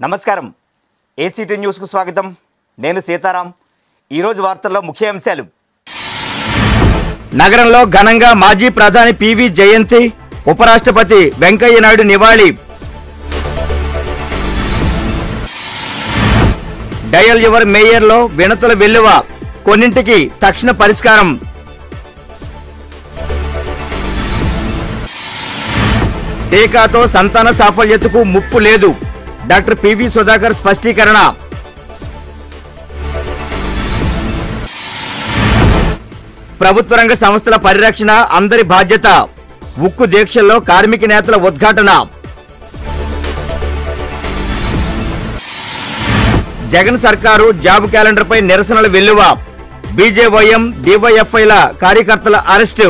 నమస్కారం ఏసీటీ న్యూస్కు స్వాగతం నేను సీతారాం ఈరోజు వార్తల్లో ముఖ్య అంశాలు నగరంలో ఘనంగా మాజీ ప్రధాని పివి జయంతి ఉపరాష్ట్రపతి వెంకయ్య నాయుడు నివాళి డయల్ యువర్ మేయర్లో వినతుల వెల్లువ కొన్నింటికి తక్షణ పరిష్కారం టీకాతో సంతాన సాఫల్యతకు ముప్పు లేదు డాక్టర్ పివి సుధాకర్ స్పష్టీకరణ ప్రభుత్వ రంగ సంస్థల పరిరక్షణ అందరి బాధ్యత ఉక్కు దీక్షల్లో కార్మిక నేతల ఉద్ఘాటన జగన్ సర్కారు జాబ్ క్యాలెండర్ పై నిరసనల వెల్లువ బీజేవైఎం డివైఎఫ్ఐల కార్యకర్తల అరెస్టు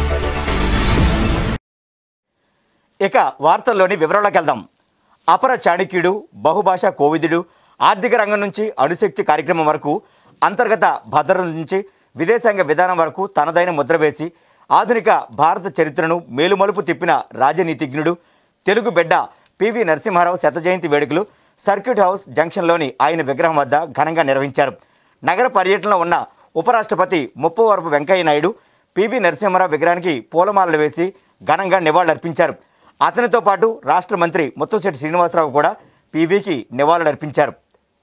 ఇక వార్తల్లోని వివరాలకు వెళ్దాం అపర చాణక్యుడు బహుభాషా కోవిదుడు ఆర్థిక రంగం నుంచి అణుశక్తి కార్యక్రమం వరకు అంతర్గత భద్రత నుంచి విదేశాంగ విధానం వరకు తనదైన ముద్ర వేసి ఆధునిక భారత చరిత్రను మేలుమలుపు తిప్పిన రాజనీతిజ్ఞుడు తెలుగు బిడ్డ పివి నరసింహారావు శత జయంతి వేడుకలు సర్క్యూట్ హౌస్ జంక్షన్లోని ఆయన విగ్రహం వద్ద ఘనంగా నిర్వహించారు నగర పర్యటనలో ఉన్న ఉపరాష్ట్రపతి ముప్పవరపు వెంకయ్య నాయుడు పివి నరసింహారావు విగ్రహానికి పూలమాలలు వేసి ఘనంగా నివాళులర్పించారు అతనితో పాటు రాష్ట్ర మంత్రి ముత్తంశెట్టి శ్రీనివాసరావు కూడా పీవీకి నివాళులర్పించారు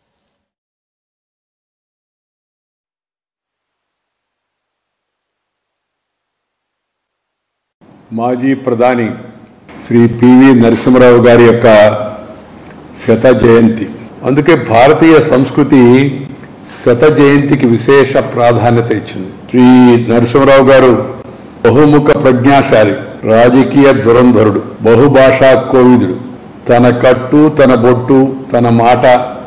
మాజీ ప్రధాని శ్రీ పివి నరసింహరావు గారి యొక్క శత జయంతి అందుకే భారతీయ సంస్కృతి శత జయంతికి విశేష ప్రాధాన్యత ఇచ్చింది శ్రీ నరసింహరావు గారు బహుముఖ ప్రజ్ఞాశాలి రాజకీయ దురంధరుడు బహుభాషా కోవిదుడు తన కట్టు తన బొట్టు తన మాట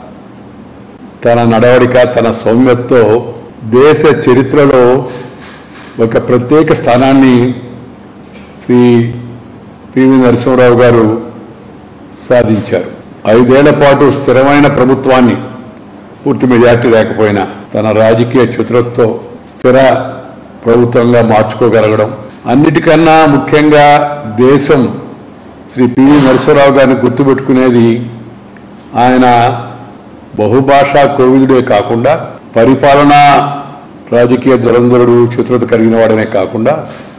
తన నడవడిక తన సౌమ్యతతో దేశ చరిత్రలో ఒక ప్రత్యేక స్థానాన్ని శ్రీ పివి నరసింహరావు గారు సాధించారు ఐదేళ్ల పాటు స్థిరమైన ప్రభుత్వాన్ని పూర్తి మెజార్టీ లేకపోయినా తన రాజకీయ చతురతతో స్థిర ప్రభుత్వంగా మార్చుకోగలగడం అన్నిటికన్నా ముఖ్యంగా దేశం శ్రీ పివి నరసింహరావు గారిని గుర్తుపెట్టుకునేది ఆయన బహుభాషా కోవిదుడే కాకుండా పరిపాలనా రాజకీయ దురంధరుడు చతురత కలిగిన వాడనే కాకుండా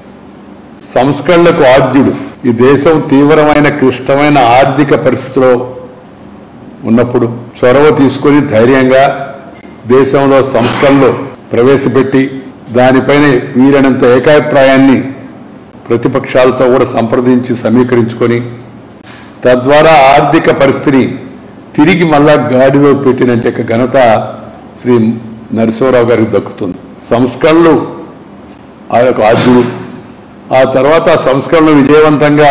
సంస్కరణలకు ఆద్యుడు ఈ దేశం తీవ్రమైన క్లిష్టమైన ఆర్థిక పరిస్థితిలో ఉన్నప్పుడు చొరవ తీసుకొని ధైర్యంగా దేశంలో సంస్కరణలు ప్రవేశపెట్టి దానిపైన వీరనంత ఏకాభిప్రాయాన్ని ప్రతిపక్షాలతో కూడా సంప్రదించి సమీకరించుకొని తద్వారా ఆర్థిక పరిస్థితిని తిరిగి మళ్ళా గాడిలో పెట్టినట్టు యొక్క ఘనత శ్రీ నరసింహరావు గారికి దక్కుతుంది సంస్కరణలు ఆ యొక్క ఆద్యుడు ఆ తర్వాత ఆ సంస్కరణలు విజయవంతంగా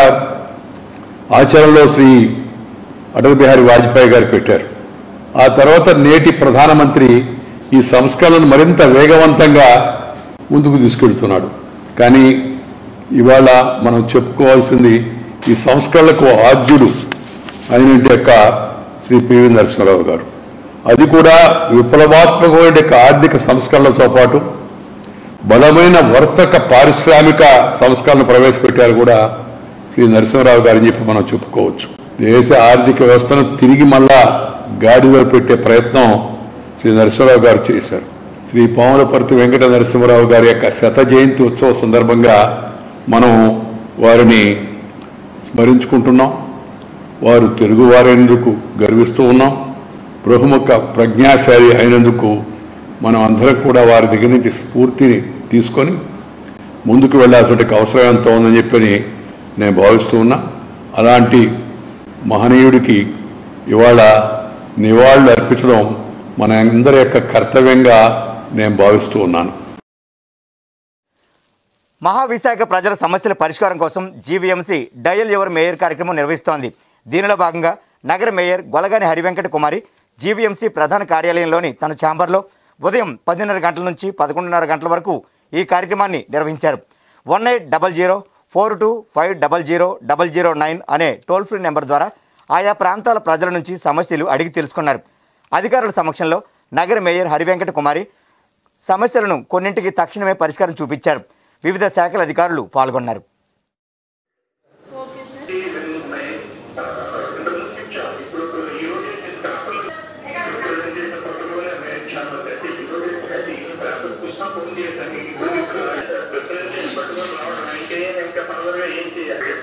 ఆచరణలో శ్రీ అటల్ బిహారీ వాజ్పేయి గారు పెట్టారు ఆ తర్వాత నేటి ప్రధానమంత్రి ఈ సంస్కరణలను మరింత వేగవంతంగా ముందుకు తీసుకెళ్తున్నాడు కానీ ఇవాళ మనం చెప్పుకోవాల్సింది ఈ సంస్కరణలకు ఆద్యుడు అయిన యొక్క శ్రీ పివి నరసింహరావు గారు అది కూడా విప్లవాత్మకమైన యొక్క ఆర్థిక సంస్కరణలతో పాటు బలమైన వర్తక పారిశ్రామిక సంస్కరణ ప్రవేశపెట్టారు కూడా శ్రీ నరసింహరావు గారని చెప్పి మనం చెప్పుకోవచ్చు దేశ ఆర్థిక వ్యవస్థను తిరిగి మళ్ళా గాడిలో పెట్టే ప్రయత్నం శ్రీ నరసింహరావు గారు చేశారు శ్రీ పాములపర్తి వెంకట నరసింహరావు గారి యొక్క శత జయంతి ఉత్సవ సందర్భంగా మనం వారిని స్మరించుకుంటున్నాం వారు తెలుగువారైనందుకు గర్విస్తూ ఉన్నాం బహుముఖ ప్రజ్ఞాశాలి అయినందుకు మనం అందరం కూడా వారి దగ్గర నుంచి స్ఫూర్తిని తీసుకొని ముందుకు వెళ్ళాల్సిన అవసరం ఎంతో ఉందని చెప్పని నేను భావిస్తూ ఉన్నా అలాంటి మహనీయుడికి ఇవాళ నివాళులు అర్పించడం మన అందరి యొక్క కర్తవ్యంగా నేను భావిస్తూ ఉన్నాను మహావిశాఖ ప్రజల సమస్యల పరిష్కారం కోసం జీవీఎంసీ డయల్ యువర్ మేయర్ కార్యక్రమం నిర్వహిస్తోంది దీనిలో భాగంగా నగర మేయర్ గొలగాని హరివెంకట కుమారి జీవీఎంసీ ప్రధాన కార్యాలయంలోని తన ఛాంబర్లో ఉదయం పదిన్నర గంటల నుంచి పదకొండున్నర గంటల వరకు ఈ కార్యక్రమాన్ని నిర్వహించారు one eight double zero four two five double zero double zero nine అనే టోల్ ఫ్రీ నెంబర్ ద్వారా ఆయా ప్రాంతాల ప్రజల నుంచి సమస్యలు అడిగి తెలుసుకున్నారు అధికారుల సమక్షంలో నగర మేయర్ హరివెంకట కుమారి సమస్యలను కొన్నింటికి తక్షణమే పరిష్కారం చూపించారు వివిధ శాఖల అధికారులు పాల్గొన్నారు ఓకే సార్ ఫోన్ చేశాను రిప్రజెంటేషన్ పట్టుకొని రావడం ఇంకేం ఇంకా ఫర్దర్గా ఏం చేయాలి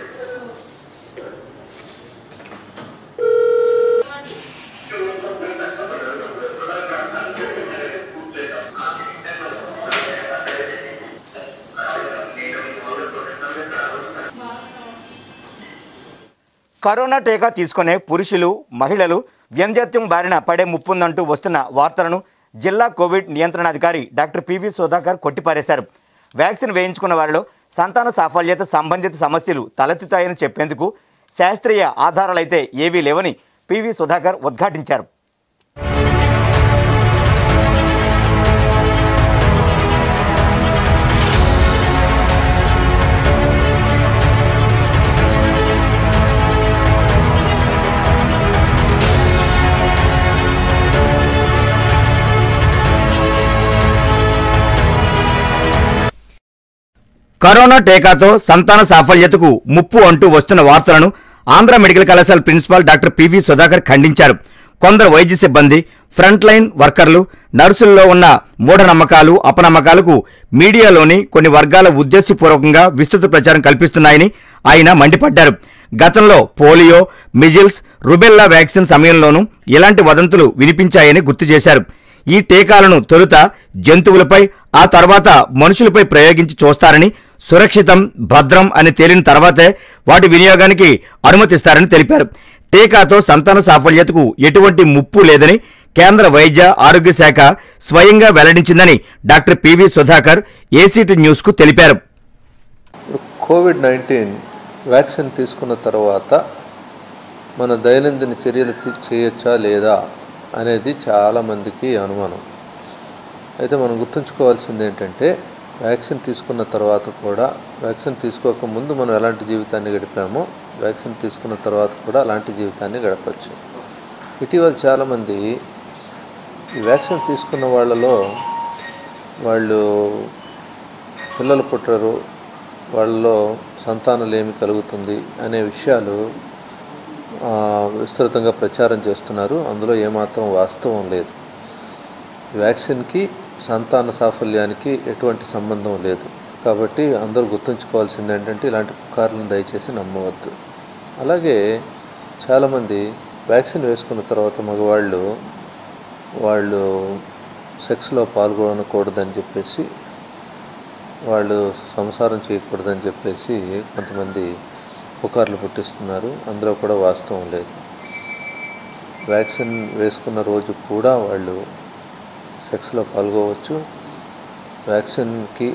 కరోనా టీకా తీసుకునే పురుషులు మహిళలు వ్యంధ్యత్వం బారిన పడే ముప్పుందంటూ వస్తున్న వార్తలను జిల్లా కోవిడ్ నియంత్రణాధికారి డాక్టర్ పివి సుధాకర్ కొట్టిపారేశారు వ్యాక్సిన్ వేయించుకున్న వారిలో సంతాన సాఫల్యత సంబంధిత సమస్యలు తలెత్తుతాయని చెప్పేందుకు శాస్త్రీయ ఆధారాలైతే ఏవీ లేవని పివి సుధాకర్ ఉద్ఘాటించారు కరోనా టీకాతో సంతాన సాఫల్యతకు ముప్పు అంటూ వస్తున్న వార్తలను ఆంధ్ర మెడికల్ కళాశాల ప్రిన్సిపాల్ డాక్టర్ పివి సుధాకర్ ఖండించారు కొందరు వైద్య సిబ్బంది ఫ్రంట్ లైన్ వర్కర్లు నర్సుల్లో ఉన్న మూఢనమ్మకాలు అపనమ్మకాలకు మీడియాలోని కొన్ని వర్గాల ఉద్దేశపూర్వకంగా విస్తృత ప్రచారం కల్పిస్తున్నాయని ఆయన మండిపడ్డారు గతంలో పోలియో మిజిల్స్ రుబెల్లా వ్యాక్సిన్ సమయంలోనూ ఇలాంటి వదంతులు వినిపించాయని గుర్తు చేశారు ఈ టీకాలను తొలుత జంతువులపై ఆ తర్వాత మనుషులపై ప్రయోగించి చూస్తారని సురక్షితం భద్రం అని తేలిన తర్వాతే వాటి వినియోగానికి అనుమతిస్తారని తెలిపారు టీకాతో సంతాన సాఫల్యతకు ఎటువంటి ముప్పు లేదని కేంద్ర వైద్య ఆరోగ్య శాఖ స్వయంగా వెల్లడించిందని డాక్టర్ పివి సుధాకర్ ఏసీటీ న్యూస్కు తెలిపారు ఇప్పుడు కోవిడ్ నైన్టీన్ వ్యాక్సిన్ తీసుకున్న తర్వాత మన దైనందిన చర్యలు తీ- చేయొచ్చా లేదా అనేది చాలామందికి అనుమానం అయితే మనం గుర్తుంచుకోవాల్సింది ఏంటంటే వ్యాక్సిన్ తీసుకున్న తర్వాత కూడా వ్యాక్సిన్ తీసుకోక ముందు మనం ఎలాంటి జీవితాన్ని గడిపామో వ్యాక్సిన్ తీసుకున్న తర్వాత కూడా అలాంటి జీవితాన్ని గడపచ్చు ఇటీవల చాలామంది ఈ వ్యాక్సిన్ తీసుకున్న వాళ్ళలో వాళ్ళు పిల్లలు పుట్టరు వాళ్ళలో సంతానలేమి కలుగుతుంది అనే విషయాలు ఆ, విస్తృతంగా ప్రచారం చేస్తున్నారు అందులో ఏమాత్రం వాస్తవం లేదు వ్యాక్సిన్కి సంతాన సాఫల్యానికి ఎటువంటి సంబంధం లేదు కాబట్టి అందరూ గుర్తుంచుకోవాల్సింది ఏంటంటే ఇలాంటి పుకార్లను దయచేసి నమ్మవద్దు అలాగే చాలామంది వ్యాక్సిన్ వేసుకున్న తర్వాత మగవాళ్ళు వాళ్ళు సెక్స్లో పాల్గొనకూడదని చెప్పేసి వాళ్ళు సంసారం చేయకూడదని చెప్పేసి కొంతమంది పుకార్లు పుట్టిస్తున్నారు అందులో కూడా వాస్తవం లేదు వ్యాక్సిన్ వేసుకున్న రోజు కూడా వాళ్ళు సెక్స్లో పాల్గొవచ్చు వ్యాక్సిన్కి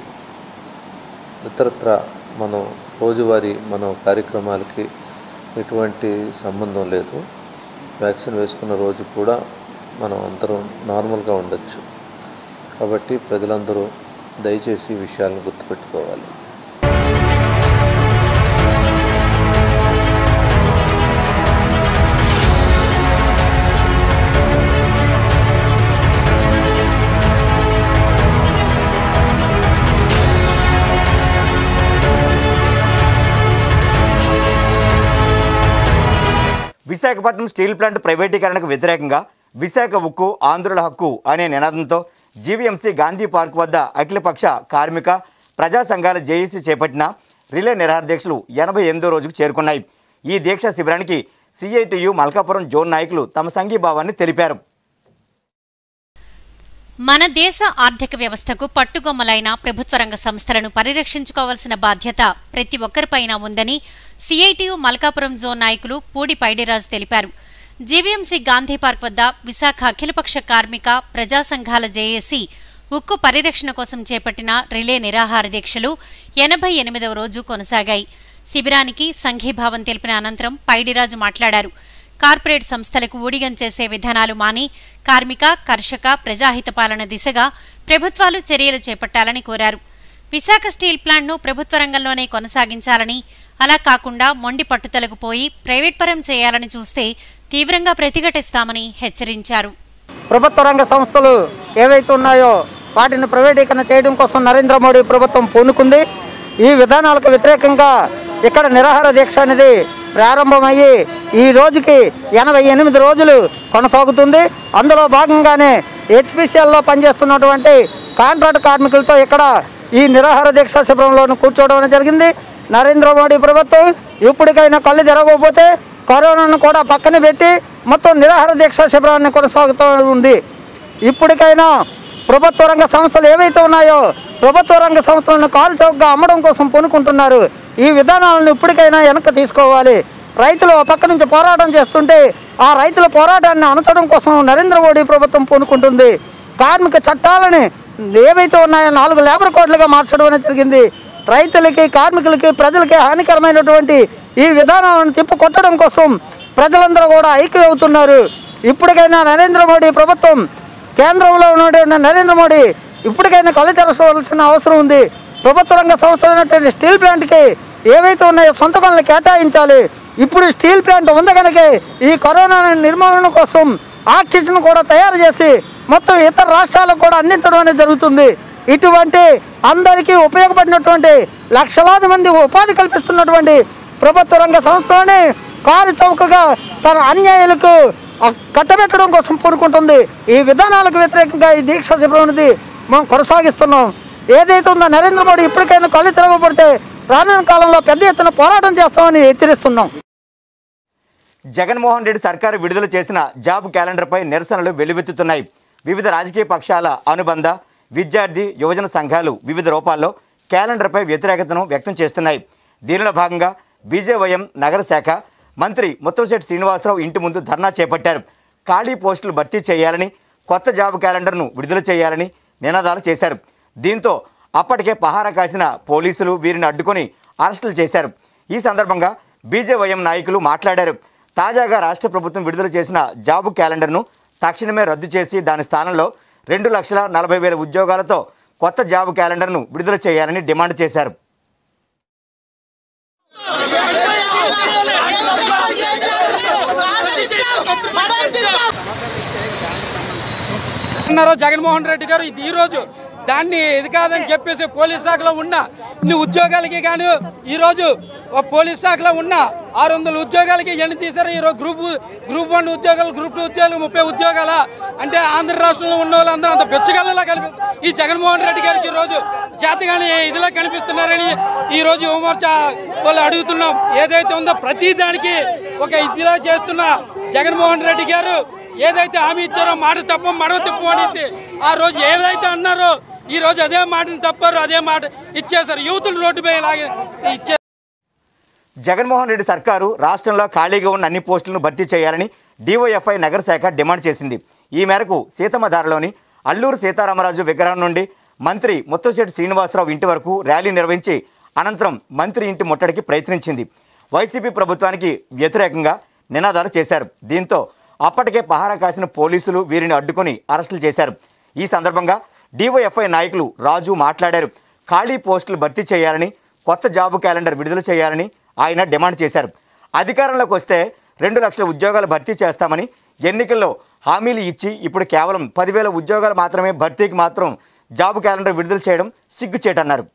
ఇతరత్ర మనం రోజువారీ మన కార్యక్రమాలకి ఎటువంటి సంబంధం లేదు వ్యాక్సిన్ వేసుకున్న రోజు కూడా మనం అందరం నార్మల్గా ఉండొచ్చు కాబట్టి ప్రజలందరూ దయచేసి ఈ విషయాలను గుర్తుపెట్టుకోవాలి విశాఖపట్నం స్టీల్ ప్లాంట్ ప్రైవేటీకరణకు వ్యతిరేకంగా విశాఖ ఉక్కు ఆంధ్రుల హక్కు అనే నినాదంతో జీవీఎంసీ గాంధీ పార్క్ వద్ద అఖిలపక్ష కార్మిక ప్రజా సంఘాల జేఏసీ చేపట్టిన రిలే నిరాహార దీక్షలు ఎనభై ఎనిమిదో రోజుకు చేరుకున్నాయి ఈ దీక్ష శిబిరానికి సిఐటియు మల్కాపురం జోన్ నాయకులు తమ సంఘీభావాన్ని తెలిపారు మన దేశ ఆర్థిక వ్యవస్థకు పట్టుగొమ్మలైన ప్రభుత్వ రంగ సంస్థలను పరిరక్షించుకోవాల్సిన బాధ్యత ప్రతి ఒక్కరిపైన ఉందని సిఐటియు మల్కాపురం జోన్ నాయకులు పూడి పైడిరాజు తెలిపారు జీవీఎంసీ గాంధీ పార్క్ వద్ద విశాఖ అఖిలపక్ష కార్మిక ప్రజా సంఘాల జేఏసీ ఉక్కు పరిరక్షణ కోసం చేపట్టిన రిలే నిరాహార దీక్షలు ఎనభై ఎనిమిదవ రోజు కొనసాగాయి శిబిరానికి సంఘీభావం తెలిపిన అనంతరం పైడిరాజు మాట్లాడారు కార్పొరేట్ సంస్థలకు ఊడిగం చేసే విధానాలు మాని కార్మిక కర్షక ప్రజాహిత పాలన దిశగా ప్రభుత్వాలు చర్యలు చేపట్టాలని కోరారు విశాఖ స్టీల్ ప్లాంట్ను ప్రభుత్వ రంగంలోనే కొనసాగించాలని అలా కాకుండా మొండి పట్టుదలకు పోయి ప్రైవేట్ పరం చేయాలని చూస్తే తీవ్రంగా ప్రతిఘటిస్తామని హెచ్చరించారు ప్రభుత్వ రంగ సంస్థలు ఏవైతే ఉన్నాయో వాటిని ప్రైవేటీకరణ చేయడం కోసం నరేంద్ర మోడీ ప్రభుత్వం పూనుకుంది ఈ విధానాలకు వ్యతిరేకంగా ఇక్కడ నిరాహార దీక్ష అనేది ప్రారంభమయ్యి ఈ రోజుకి ఎనభై ఎనిమిది రోజులు కొనసాగుతుంది అందులో భాగంగానే హెచ్పిసిఎల్లో పనిచేస్తున్నటువంటి కాంట్రాక్ట్ కార్మికులతో ఇక్కడ ఈ నిరాహార దీక్ష శిబిరంలో కూర్చోవడం అనేది జరిగింది నరేంద్ర మోడీ ప్రభుత్వం ఇప్పటికైనా కళ్ళు తిరగకపోతే కరోనాను కూడా పక్కన పెట్టి మొత్తం నిరాహార దీక్ష శిబిరాన్ని కొనసాగుతూ ఉంది ఇప్పటికైనా ప్రభుత్వ రంగ సంస్థలు ఏవైతే ఉన్నాయో ప్రభుత్వ రంగ సంస్థలను కాలు చౌకగా అమ్మడం కోసం పూనుకుంటున్నారు ఈ విధానాలను ఇప్పటికైనా వెనక్కి తీసుకోవాలి రైతులు ఒక పక్క నుంచి పోరాటం చేస్తుంటే ఆ రైతుల పోరాటాన్ని అణచడం కోసం నరేంద్ర మోడీ ప్రభుత్వం పూనుకుంటుంది కార్మిక చట్టాలని ఏవైతే ఉన్నాయో నాలుగు లేబర్ కోడ్లుగా మార్చడం అనేది జరిగింది రైతులకి కార్మికులకి ప్రజలకి హానికరమైనటువంటి ఈ విధానాలను తిప్పు కొట్టడం కోసం ప్రజలందరూ కూడా ఐక్యమవుతున్నారు ఇప్పటికైనా నరేంద్ర మోడీ ప్రభుత్వం కేంద్రంలో ఉన్నటువంటి నరేంద్ర మోడీ ఇప్పటికైనా కళ్ళు తెరవలసిన అవసరం ఉంది ప్రభుత్వ రంగ సంస్థ అయినటువంటి స్టీల్ ప్లాంట్కి ఏవైతే ఉన్నాయో సొంత పనులు కేటాయించాలి ఇప్పుడు స్టీల్ ప్లాంట్ ఉంది కనుక ఈ కరోనా నిర్మూలన కోసం ఆక్సిజన్ కూడా తయారు చేసి మొత్తం ఇతర రాష్ట్రాలకు కూడా అందించడం అనేది జరుగుతుంది ఇటువంటి అందరికీ ఉపయోగపడినటువంటి లక్షలాది మంది ఉపాధి కల్పిస్తున్నటువంటి ప్రభుత్వ రంగ సంస్థలోనే కారు చౌకగా తన అన్యాయులకు ఆ కట్టబెట్టడం కోసం కోరుకుంటుంది ఈ విధానాలకు వ్యతిరేకంగా ఈ దీక్ష శిబిరం అనేది మనం కొనసాగిస్తున్నాం ఏదైతే ఉందో నరేంద్ర మోడీ ఇప్పటికైనా కళ్ళు తిరగబడితే రానున్న కాలంలో పెద్ద ఎత్తున పోరాటం చేస్తామని హెచ్చరిస్తున్నాం జగన్మోహన్ రెడ్డి సర్కారు విడుదల చేసిన జాబ్ క్యాలెండర్పై నిరసనలు వెల్లువెత్తుతున్నాయి వివిధ రాజకీయ పక్షాల అనుబంధ విద్యార్థి యువజన సంఘాలు వివిధ రూపాల్లో క్యాలెండర్పై వ్యతిరేకతను వ్యక్తం చేస్తున్నాయి దీనిలో భాగంగా బీజేవైఎం నగర శాఖ మంత్రి ముత్తంశెట్టి శ్రీనివాసరావు ఇంటి ముందు ధర్నా చేపట్టారు ఖాళీ పోస్టులు భర్తీ చేయాలని కొత్త జాబ్ క్యాలెండర్ను విడుదల చేయాలని నినాదాలు చేశారు దీంతో అప్పటికే పహారా కాసిన పోలీసులు వీరిని అడ్డుకొని అరెస్టులు చేశారు ఈ సందర్భంగా బీజేవైఎం నాయకులు మాట్లాడారు తాజాగా రాష్ట్ర ప్రభుత్వం విడుదల చేసిన జాబు క్యాలెండర్ను తక్షణమే రద్దు చేసి దాని స్థానంలో రెండు లక్షల నలభై వేల ఉద్యోగాలతో కొత్త జాబు క్యాలెండర్ను విడుదల చేయాలని డిమాండ్ చేశారు అన్నారు జగన్మోహన్ రెడ్డి గారు ఇది ఈ రోజు దాన్ని ఇది కాదని చెప్పేసి పోలీస్ శాఖలో ఉన్న ఇన్ని ఉద్యోగాలకి కానీ ఈరోజు ఓ పోలీస్ శాఖలో ఉన్న ఆరు వందల ఉద్యోగాలకి ఎన్ని తీశారు ఈరోజు గ్రూప్ గ్రూప్ వన్ ఉద్యోగాలు గ్రూప్ టూ ఉద్యోగాలు ముప్పై ఉద్యోగాల అంటే ఆంధ్ర రాష్ట్రంలో ఉన్న వాళ్ళందరూ అంత బెచ్చగల్లలా కనిపిస్తారు ఈ జగన్మోహన్ రెడ్డి గారికి ఈరోజు జాతిగాని ఇదిలా కనిపిస్తున్నారని ఈ రోజు యువమోర్చా వాళ్ళు అడుగుతున్నాం ఏదైతే ఉందో ప్రతి దానికి ఒక ఇదిలా చేస్తున్న జగన్మోహన్ రెడ్డి గారు ఏదైతే హామీ ఇచ్చారో మాట తప్ప మడవ తిప్పు అనేసి ఆ రోజు ఏదైతే అన్నారో ఈ రోజు అదే మాటను తప్పారు అదే మాట ఇచ్చేశారు యూతులు రోడ్డుపై లాగే ఇచ్చే జగన్మోహన్ రెడ్డి సర్కారు రాష్ట్రంలో ఖాళీగా ఉన్న అన్ని పోస్టులను భర్తీ చేయాలని డివైఎఫ్ఐ నగర శాఖ డిమాండ్ చేసింది ఈ మేరకు సీతమ్మధారలోని అల్లూరు సీతారామరాజు విగ్రహం నుండి మంత్రి ముత్తశెట్టి శ్రీనివాసరావు ఇంటి వరకు ర్యాలీ నిర్వహించి అనంతరం మంత్రి ఇంటి ముట్టడికి ప్రయత్నించింది వైసీపీ ప్రభుత్వానికి వ్యతిరేకంగా నినాదాలు చేశారు దీంతో అప్పటికే పహారా కాసిన పోలీసులు వీరిని అడ్డుకొని అరెస్టులు చేశారు ఈ సందర్భంగా డివైఎఫ్ఐ నాయకులు రాజు మాట్లాడారు ఖాళీ పోస్టులు భర్తీ చేయాలని కొత్త జాబు క్యాలెండర్ విడుదల చేయాలని ఆయన డిమాండ్ చేశారు అధికారంలోకి వస్తే రెండు లక్షల ఉద్యోగాలు భర్తీ చేస్తామని ఎన్నికల్లో హామీలు ఇచ్చి ఇప్పుడు కేవలం పదివేల ఉద్యోగాలు మాత్రమే భర్తీకి మాత్రం జాబు క్యాలెండర్ విడుదల చేయడం సిగ్గుచేటన్నారు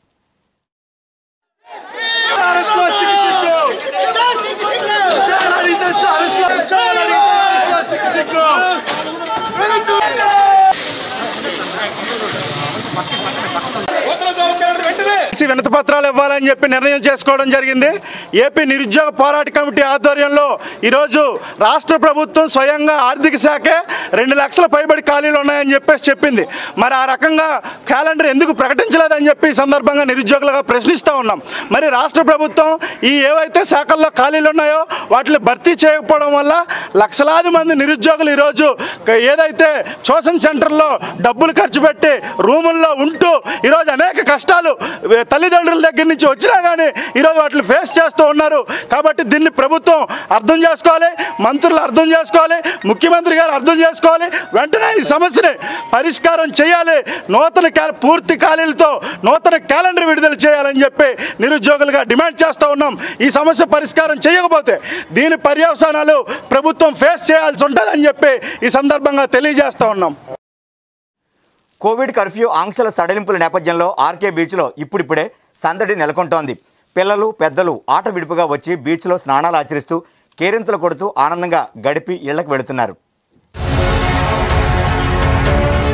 ఎస్సీ వినతి పత్రాలు ఇవ్వాలని చెప్పి నిర్ణయం చేసుకోవడం జరిగింది ఏపీ నిరుద్యోగ పోరాట కమిటీ ఆధ్వర్యంలో ఈరోజు రాష్ట్ర ప్రభుత్వం స్వయంగా ఆర్థిక శాఖే రెండు లక్షల పైబడి ఖాళీలు ఉన్నాయని చెప్పేసి చెప్పింది మరి ఆ రకంగా క్యాలెండర్ ఎందుకు ప్రకటించలేదని చెప్పి ఈ సందర్భంగా నిరుద్యోగులుగా ప్రశ్నిస్తూ ఉన్నాం మరి రాష్ట్ర ప్రభుత్వం ఈ ఏవైతే శాఖల్లో ఖాళీలు ఉన్నాయో వాటిని భర్తీ చేయకపోవడం వల్ల లక్షలాది మంది నిరుద్యోగులు ఈరోజు క- ఏదైతే ట్యూషన్ సెంటర్లో డబ్బులు ఖర్చు పెట్టి రూముల్లో ఉంటూ ఈరోజు అనేక కష్టాలు వే- తల్లిదండ్రుల దగ్గర నుంచి వచ్చినా కానీ ఈరోజు వాటిని ఫేస్ చేస్తూ ఉన్నారు కాబట్టి దీన్ని ప్రభుత్వం అర్థం చేసుకోవాలి మంత్రులు అర్థం చేసుకోవాలి ముఖ్యమంత్రి గారు అర్థం చేసుకోవాలి వెంటనే ఈ సమస్యని పరిష్కారం చేయాలి నూతన క్యా- పూర్తి ఖాళీలతో నూతన క్యాలెండర్ విడుదల చేయాలని చెప్పి నిరుద్యోగులుగా డిమాండ్ చేస్తూ ఉన్నాం ఈ సమస్య పరిష్కారం చేయకపోతే దీని పర్యవసానాలు ప్రభుత్వం ఫేస్ చేయాల్సి ఉంటుందని చెప్పి ఈ సందర్భంగా తెలియజేస్తూ ఉన్నాం కోవిడ్ కర్ఫ్యూ ఆంక్షల సడలింపుల నేపథ్యంలో ఆర్కే బీచ్లో ఇప్పుడిప్పుడే సందడి నెలకొంటోంది పిల్లలు పెద్దలు ఆట విడుపుగా వచ్చి బీచ్లో స్నానాలు ఆచరిస్తూ కేరింతలు కొడుతూ ఆనందంగా గడిపి ఇళ్లకు వెళుతున్నారు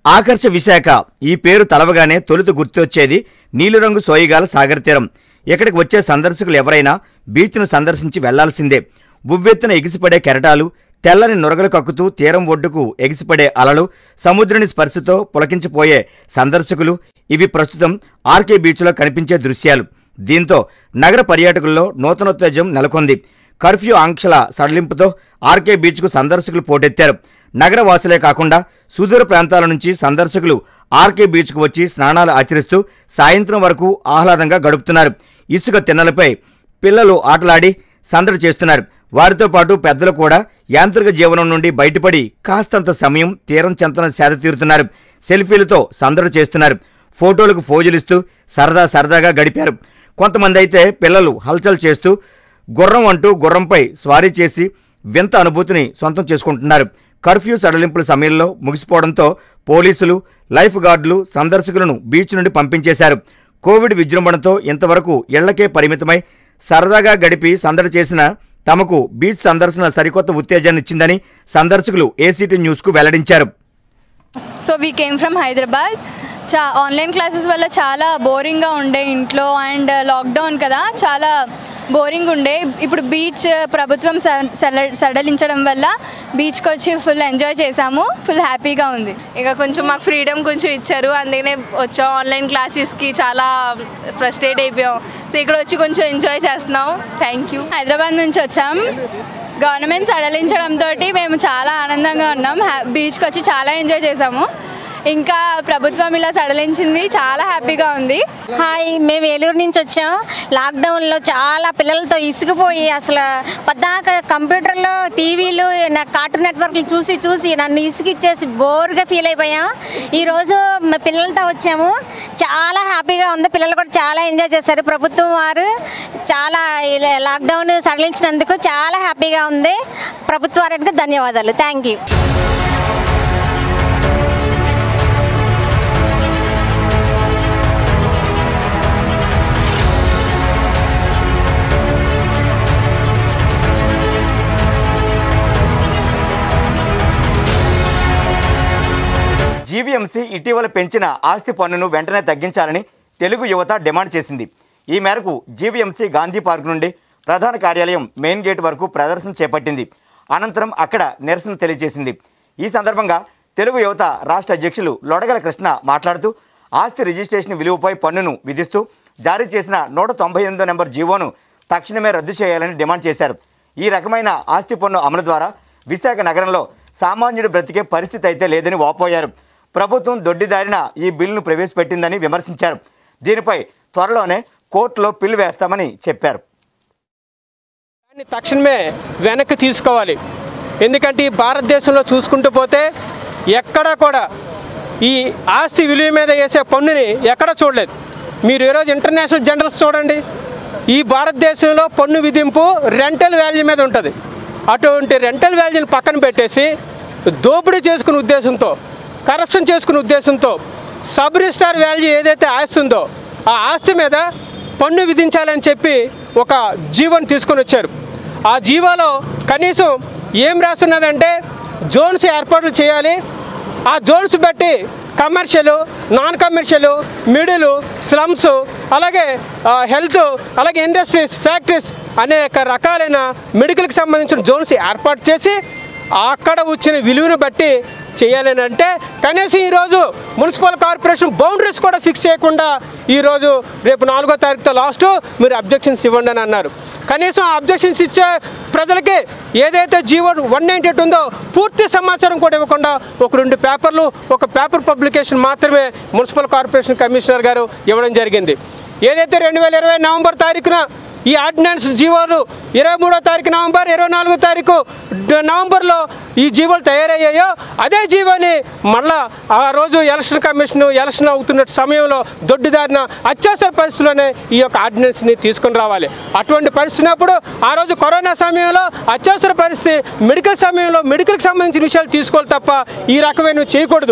ఆకర్ష విశాఖ ఈ పేరు తలవగానే తొలుత గుర్తొచ్చేది నీలిరంగు సోయిగాల సాగర్ తీరం ఇక్కడికి వచ్చే సందర్శకులు ఎవరైనా బీచ్ను సందర్శించి వెళ్లాల్సిందే ఉవ్వెత్తున ఎగిసిపడే కెరటాలు తెల్లని నురగలు కక్కుతూ తీరం ఒడ్డుకు ఎగిసిపడే అలలు సముద్రుని స్పర్శతో పులకించిపోయే సందర్శకులు ఇవి ప్రస్తుతం ఆర్కే బీచ్లో కనిపించే దృశ్యాలు దీంతో నగర పర్యాటకుల్లో నూతనోత్తేజం నెలకొంది కర్ఫ్యూ ఆంక్షల సడలింపుతో ఆర్కే బీచ్కు సందర్శకులు పోటెత్తారు నగర వాసులే కాకుండా సుదూర ప్రాంతాల నుంచి సందర్శకులు ఆర్కే బీచ్కు వచ్చి స్నానాలు ఆచరిస్తూ సాయంత్రం వరకు ఆహ్లాదంగా గడుపుతున్నారు ఇసుక తిన్నలపై పిల్లలు ఆటలాడి సందడి చేస్తున్నారు వారితో పాటు పెద్దలు కూడా యాంత్రిక జీవనం నుండి బయటపడి కాస్తంత సమయం తీరం చెంతన సేద తీరుతున్నారు సెల్ఫీలతో సందడి చేస్తున్నారు ఫోటోలకు ఫోజులిస్తూ సరదా సరదాగా గడిపారు కొంతమంది అయితే పిల్లలు హల్చల్ చేస్తూ గుర్రం అంటూ గుర్రంపై స్వారీ చేసి వింత అనుభూతిని సొంతం చేసుకుంటున్నారు కర్ఫ్యూ సడలింపుల సమయంలో ముగిసిపోవడంతో పోలీసులు లైఫ్ గార్డులు సందర్శకులను బీచ్ నుండి పంపించేశారు కోవిడ్ విజృంభణతో ఇంతవరకు ఇళ్లకే పరిమితమై సరదాగా గడిపి సందడి చేసిన తమకు బీచ్ సందర్శన సరికొత్త ఉత్తేజాన్ని ఇచ్చిందని సందర్శకులు ఏసీటీ న్యూస్కు వెల్లడించారు so we came from Hyderabad చా ఆన్లైన్ క్లాసెస్ వల్ల చాలా బోరింగ్గా ఉండే ఇంట్లో అండ్ లాక్డౌన్ కదా చాలా బోరింగ్ ఉండే ఇప్పుడు బీచ్ ప్రభుత్వం స- సడ- సడలించడం వల్ల బీచ్కి వచ్చి ఫుల్ ఎంజాయ్ చేసాము ఫుల్ హ్యాపీగా ఉంది ఇక కొంచెం మాకు ఫ్రీడమ్ కొంచెం ఇచ్చారు అందుకనే వచ్చాం ఆన్లైన్ క్లాసెస్కి చాలా ఫ్రస్ట్రేట్ అయిపోయాం సో ఇక్కడ వచ్చి కొంచెం ఎంజాయ్ చేస్తున్నాం థ్యాంక్ యూ హైదరాబాద్ నుంచి వచ్చాం గవర్నమెంట్ సడలించడంతో మేము చాలా ఆనందంగా ఉన్నాం హ్యా- బీచ్కి వచ్చి చాలా ఎంజాయ్ చేసాము ఇంకా ప్రభుత్వం ఇలా సడలించింది చాలా హ్యాపీగా ఉంది హాయ్ మేము ఏలూరు నుంచి వచ్చాం లాక్డౌన్లో చాలా పిల్లలతో ఇసుకుపోయి అసలు పద్దాక కంప్యూటర్లో టీవీలు నా కార్టూన్ నెట్వర్క్లు చూసి చూసి నన్ను ఇసుకిచ్చేసి బోర్గా ఫీల్ అయిపోయాం ఈరోజు మా పిల్లలతో వచ్చాము చాలా హ్యాపీగా ఉంది పిల్లలు కూడా చాలా ఎంజాయ్ చేశారు ప్రభుత్వం వారు చాలా ఇలా లాక్డౌన్ సడలించినందుకు చాలా హ్యాపీగా ఉంది ప్రభుత్వ వారికి ధన్యవాదాలు థ్యాంక్ యూ జీవీఎంసీ ఇటీవల పెంచిన ఆస్తి పన్నును వెంటనే తగ్గించాలని తెలుగు యువత డిమాండ్ చేసింది ఈ మేరకు జీవీఎంసీ గాంధీ పార్క్ నుండి ప్రధాన కార్యాలయం మెయిన్ గేట్ వరకు ప్రదర్శన చేపట్టింది అనంతరం అక్కడ నిరసన తెలియజేసింది ఈ సందర్భంగా తెలుగు యువత రాష్ట్ర అధ్యక్షులు లొడగల కృష్ణ మాట్లాడుతూ ఆస్తి రిజిస్ట్రేషన్ విలువపై పన్నును విధిస్తూ జారీ చేసిన నూట తొంభై ఎనిమిదో నెంబర్ జీవోను తక్షణమే రద్దు చేయాలని డిమాండ్ చేశారు ఈ రకమైన ఆస్తి పన్ను అమలు ద్వారా విశాఖ నగరంలో సామాన్యుడు బ్రతికే పరిస్థితి అయితే లేదని వాపోయారు ప్రభుత్వం దొడ్డిదారిన ఈ బిల్లును ప్రవేశపెట్టిందని విమర్శించారు దీనిపై త్వరలోనే కోర్టులో పిల్లు వేస్తామని చెప్పారు దాన్ని తక్షణమే వెనక్కి తీసుకోవాలి ఎందుకంటే ఈ భారతదేశంలో చూసుకుంటూ పోతే ఎక్కడా కూడా ఈ ఆస్తి విలువ మీద వేసే పన్నుని ఎక్కడ చూడలేదు మీరు ఈరోజు ఇంటర్నేషనల్ జనరల్స్ చూడండి ఈ భారతదేశంలో పన్ను విధింపు రెంటల్ వాల్యూ మీద ఉంటుంది అటువంటి రెంటల్ వాల్యూని పక్కన పెట్టేసి దోపిడీ చేసుకునే ఉద్దేశంతో కరప్షన్ చేసుకునే ఉద్దేశంతో సబ్ రిజిస్టార్ వాల్యూ ఏదైతే ఆస్తి ఉందో ఆ ఆస్తి మీద పన్ను విధించాలని చెప్పి ఒక జీవోని తీసుకొని వచ్చారు ఆ జీవోలో కనీసం ఏం రాస్తున్నదంటే జోన్స్ ఏర్పాట్లు చేయాలి ఆ జోన్స్ బట్టి commercial non commercial middle slums అలాగే హెల్త్ అలాగే ఇండస్ట్రీస్ ఫ్యాక్టరీస్ అనేక రకాలైన మెడికల్కి సంబంధించిన జోన్స్ ఏర్పాటు చేసి అక్కడ వచ్చిన విలువను బట్టి చేయాలని అంటే కనీసం ఈరోజు మున్సిపల్ కార్పొరేషన్ బౌండరీస్ కూడా ఫిక్స్ చేయకుండా ఈరోజు రేపు నాలుగో తారీఖుతో లాస్ట్ మీరు అబ్జెక్షన్స్ ఇవ్వండి అని అన్నారు కనీసం అబ్జెక్షన్స్ ఇచ్చే ప్రజలకి ఏదైతే జీవో వన్ నైంటీ ఎయిట్ ఉందో పూర్తి సమాచారం కూడా ఇవ్వకుండా ఒక రెండు పేపర్లు ఒక పేపర్ పబ్లికేషన్ మాత్రమే మున్సిపల్ కార్పొరేషన్ కమిషనర్ గారు ఇవ్వడం జరిగింది ఏదైతే రెండు వేల ఇరవై నవంబర్ తారీఖున ఈ ఆర్డినెన్స్ జీవోలు ఇరవై మూడో తారీఖు నవంబర్ ఇరవై నాలుగో తారీఖు డ- నవంబర్లో ఈ జీవోలు తయారయ్యాయో అదే జీవోని మళ్ళా ఆ రోజు ఎలక్షన్ కమిషన్ ఎలక్షన్ అవుతున్న సమయంలో దొడ్డిదారిన అత్యవసర పరిస్థితుల్లోనే ఈ యొక్క ఆర్డినెన్స్ని తీసుకొని రావాలి అటువంటి పరిస్థితున్నప్పుడు ఆ రోజు కరోనా సమయంలో అత్యవసర పరిస్థితి మెడికల్ సమయంలో మెడికల్కి సంబంధించిన విషయాలు తీసుకోవాలి తప్ప ఈ రకమైన చేయకూడదు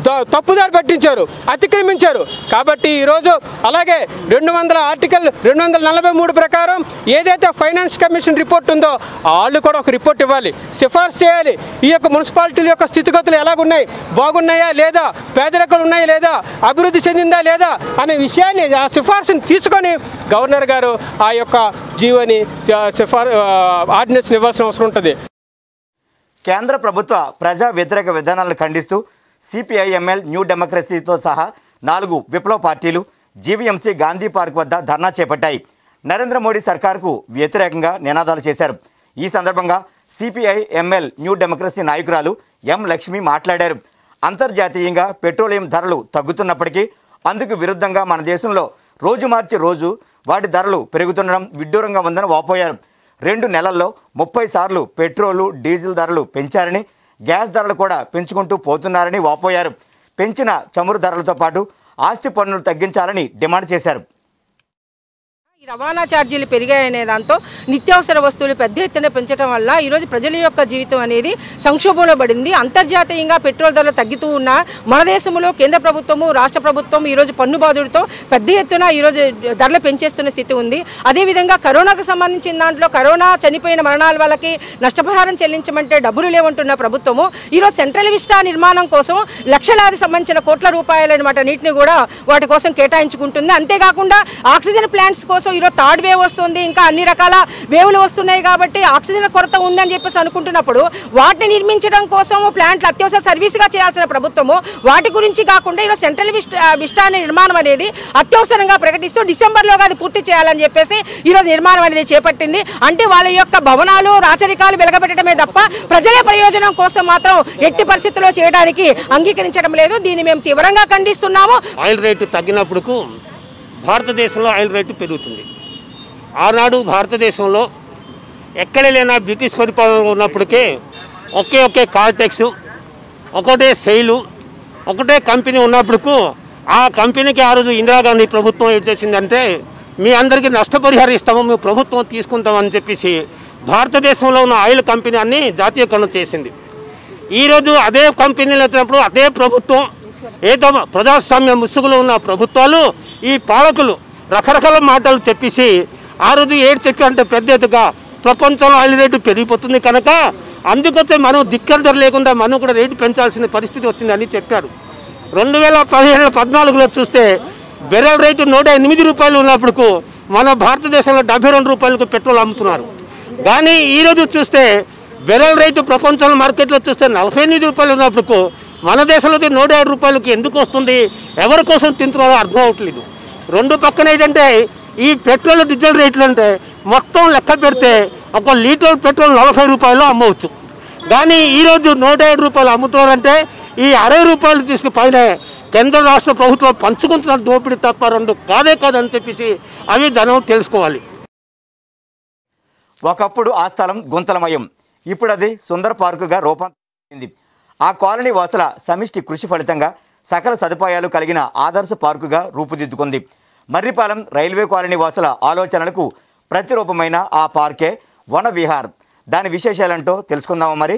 ద- తప్పుదారి పట్టించారు అతిక్రమించారు కాబట్టి ఈరోజు అలాగే రెండు వందల ఆర్టికల్ రెండు వందల నలభై మూడు ప్రకారం ఏదైతే ఫైనాన్స్ కమిషన్ రిపోర్ట్ ఉందో వాళ్ళు కూడా ఒక రిపోర్ట్ ఇవ్వాలి సిఫార్సు చేయాలి ఈ యొక్క మున్సిపాలిటీల యొక్క స్థితిగతులు ఎలాగున్నాయి బాగున్నాయా లేదా పేదరికలు ఉన్నాయా లేదా అభివృద్ధి చెందిందా లేదా అనే విషయాన్ని ఆ సిఫార్సుని తీసుకొని గవర్నర్ గారు ఆ యొక్క జీవోని ఆ, సిఫార్ ఆ, ఆర్డినెన్స్ ఇవ్వాల్సిన అవసరం ఉంటుంది కేంద్ర ప్రభుత్వ ప్రజా వ్యతిరేక విధానాలను ఖండిస్తూ సిపిఐఎంఎల్ న్యూ డెమోక్రసీతో సహా నాలుగు విప్లవ పార్టీలు జీవీఎంసీ గాంధీ పార్క్ వద్ద ధర్నా చేపట్టాయి నరేంద్ర మోడీ సర్కార్కు వ్యతిరేకంగా నినాదాలు చేశారు ఈ సందర్భంగా సిపిఐఎంఎల్ న్యూ డెమోక్రసీ నాయకురాలు ఎం లక్ష్మి మాట్లాడారు అంతర్జాతీయంగా పెట్రోలియం ధరలు తగ్గుతున్నప్పటికీ అందుకు విరుద్ధంగా మన దేశంలో రోజు మార్చి రోజు వాటి ధరలు పెరుగుతుండడం విడ్డూరంగా ఉందని వాపోయారు రెండు నెలల్లో ముప్పై సార్లు పెట్రోలు డీజిల్ ధరలు పెంచారని గ్యాస్ ధరలు కూడా పెంచుకుంటూ పోతున్నారని వాపోయారు పెంచిన చమురు ధరలతో పాటు ఆస్తి పన్నులు తగ్గించాలని డిమాండ్ చేశారు ఈ రవాణా ఛార్జీలు పెరిగాయనే దాంతో నిత్యావసర వస్తువులు పెద్ద ఎత్తున పెంచడం వల్ల ఈరోజు ప్రజల యొక్క జీవితం అనేది సంక్షోభంలో పడింది అంతర్జాతీయంగా పెట్రోల్ ధరలు తగ్గుతూ ఉన్న మన దేశంలో కేంద్ర ప్రభుత్వము రాష్ట్ర ప్రభుత్వం ఈరోజు పన్ను బాధుడితో పెద్ద ఎత్తున ఈరోజు ధరలు పెంచేస్తున్న స్థితి ఉంది అదేవిధంగా కరోనాకు సంబంధించిన దాంట్లో కరోనా చనిపోయిన మరణాల వాళ్ళకి నష్టపరిహారం చెల్లించమంటే డబ్బులు లేవంటున్న ప్రభుత్వము ఈరోజు సెంట్రల్ విస్టా నిర్మాణం కోసం లక్షలాది సంబంధించిన కోట్ల రూపాయలైన నీటిని కూడా వాటి కోసం కేటాయించుకుంటుంది అంతేకాకుండా ఆక్సిజన్ ప్లాంట్స్ కోసం ఈరోజు థర్డ్ వేవ్ వస్తుంది ఇంకా అన్ని రకాల వేవులు వస్తున్నాయి కాబట్టి ఆక్సిజన్ కొరత ఉందని చెప్పేసి అనుకుంటున్నప్పుడు వాటిని నిర్మించడం కోసం ప్లాంట్లు అత్యవసర సర్వీస్గా చేయాల్సిన ప్రభుత్వము వాటి గురించి కాకుండా ఈరోజు సెంట్రల్ విస్టా విస్టా అనే నిర్మాణం అనేది అత్యవసరంగా ప్రకటిస్తూ డిసెంబర్లోగా అది పూర్తి చేయాలని చెప్పేసి ఈరోజు నిర్మాణం అనేది చేపట్టింది అంటే వాళ్ళ యొక్క భవనాలు రాచరికాలు వెలగబెట్టడమే తప్ప ప్రజల ప్రయోజనం కోసం మాత్రం ఎట్టి పరిస్థితుల్లో చేయడానికి అంగీకరించడం లేదు దీన్ని మేము తీవ్రంగా ఖండిస్తున్నాము ఆయిల్ రేటు తగ్గినప్పుడుకు భారతదేశంలో ఆయిల్ రేటు పెరుగుతుంది ఆనాడు భారతదేశంలో ఎక్కడ లేనా బ్రిటిష్ పరిపాలన ఉన్నప్పటికే ఒకే ఒకే కార్టెక్స్ ఒకటే సెయిలు ఒకటే కంపెనీ ఉన్నప్పటికు ఆ కంపెనీకి ఆ రోజు ఇందిరాగాంధీ ప్రభుత్వం ఏం చేసిందంటే మీ అందరికీ నష్టపరిహారం ఇస్తాము మేము ప్రభుత్వం తీసుకుంటామని చెప్పేసి భారతదేశంలో ఉన్న ఆయిల్ కంపెనీ అన్ని జాతీయకరణ చేసింది ఈరోజు అదే కంపెనీలు వచ్చినప్పుడు అదే ప్రభుత్వం ఏదో ప్రజాస్వామ్య ముసుగులో ఉన్న ప్రభుత్వాలు ఈ పాలకులు రకరకాల మాటలు చెప్పేసి ఆ రోజు ఏడు చెప్పి అంటే పెద్ద ఎత్తుగా ప్రపంచంలో ఆయిల్ రేటు పెరిగిపోతుంది కనుక అందుకొస్తే మనం ధిక్కరధర లేకుండా మనం కూడా రేటు పెంచాల్సిన పరిస్థితి వచ్చిందని చెప్పారు రెండు వేల పదిహేను పద్నాలుగులో చూస్తే బెరల్ రేటు నూట ఎనిమిది రూపాయలు ఉన్నప్పుడు మన భారతదేశంలో డెబ్బై రెండు రూపాయలకు పెట్రోల్ అమ్ముతున్నారు కానీ ఈరోజు చూస్తే బెరల్ రేటు ప్రపంచంలో మార్కెట్లో చూస్తే నలభై ఎనిమిది రూపాయలు ఉన్నప్పుడు మన దేశంలో అయితే నూట ఏడు రూపాయలకి ఎందుకు వస్తుంది ఎవరి కోసం తింటున్నారో అర్థం అవ్వట్లేదు రెండు పక్కన ఏంటంటే ఈ పెట్రోల్ డీజిల్ రేట్లు అంటే మొత్తం లెక్క పెడితే ఒక లీటర్ పెట్రోల్ నలభై రూపాయలు అమ్మవచ్చు కానీ ఈరోజు నూట ఏడు రూపాయలు అమ్ముతున్నారంటే ఈ అరవై రూపాయలు తీసుకు పైన కేంద్ర రాష్ట్ర ప్రభుత్వం పంచుకుంటున్న దోపిడీ తప్ప రెండు కాదే కాదని చెప్పేసి అవి జనం తెలుసుకోవాలి ఒకప్పుడు ఆ స్థలం గుంతలమయం ఇప్పుడు అది సుందర పార్కుగా రూపాంతరించింది ఆ కాలనీ వాసుల సమిష్టి కృషి ఫలితంగా సకల సదుపాయాలు కలిగిన ఆదర్శ పార్కుగా రూపుదిద్దుకుంది మర్రిపాలెం రైల్వే కాలనీ వాసుల ఆలోచనలకు ప్రతిరూపమైన ఆ పార్కే వన విహార్ దాని విశేషాలంటో తెలుసుకుందామా మరి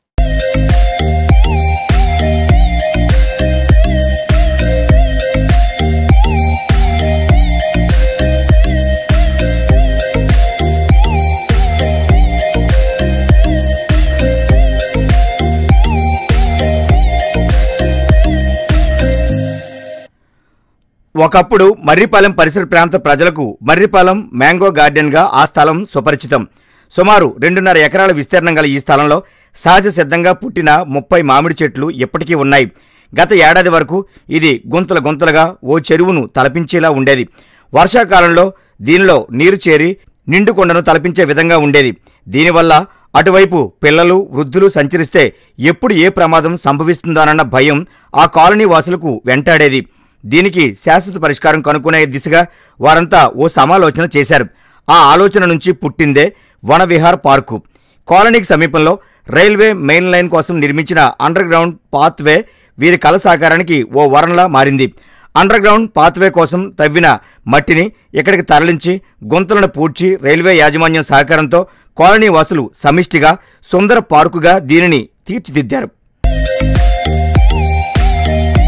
ఒకప్పుడు మర్రిపాలెం పరిసర ప్రాంత ప్రజలకు మర్రిపాలెం మ్యాంగో గార్డెన్గా ఆ స్థలం సుపరిచితం సుమారు రెండున్నర ఎకరాల విస్తీర్ణం గల ఈ స్థలంలో సహజ సిద్ధంగా పుట్టిన ముప్పై మామిడి చెట్లు ఇప్పటికీ ఉన్నాయి గత ఏడాది వరకు ఇది గుంతల గుంతలుగా ఓ చెరువును తలపించేలా ఉండేది వర్షాకాలంలో దీనిలో నీరు చేరి నిండుకొండను తలపించే విధంగా ఉండేది దీనివల్ల అటువైపు పిల్లలు వృద్ధులు సంచరిస్తే ఎప్పుడు ఏ ప్రమాదం సంభవిస్తుందోనన్న భయం ఆ కాలనీ వాసులకు వెంటాడేది దీనికి శాశ్వత పరిష్కారం కనుక్కునే దిశగా వారంతా ఓ సమాలోచన చేశారు ఆ ఆలోచన నుంచి పుట్టిందే వనవిహార్ పార్కు కాలనీకి సమీపంలో రైల్వే మెయిన్ లైన్ కోసం నిర్మించిన అండర్ గ్రౌండ్ పాత్వే వీరి కల సాకారానికి ఓ వరంలా మారింది అండర్ గ్రౌండ్ పాత్వే కోసం తవ్విన మట్టిని ఇక్కడికి తరలించి గుంతలను పూడ్చి రైల్వే యాజమాన్యం సహకారంతో కాలనీ వాసులు సమిష్టిగా సుందర పార్కుగా దీనిని తీర్చిదిద్దారు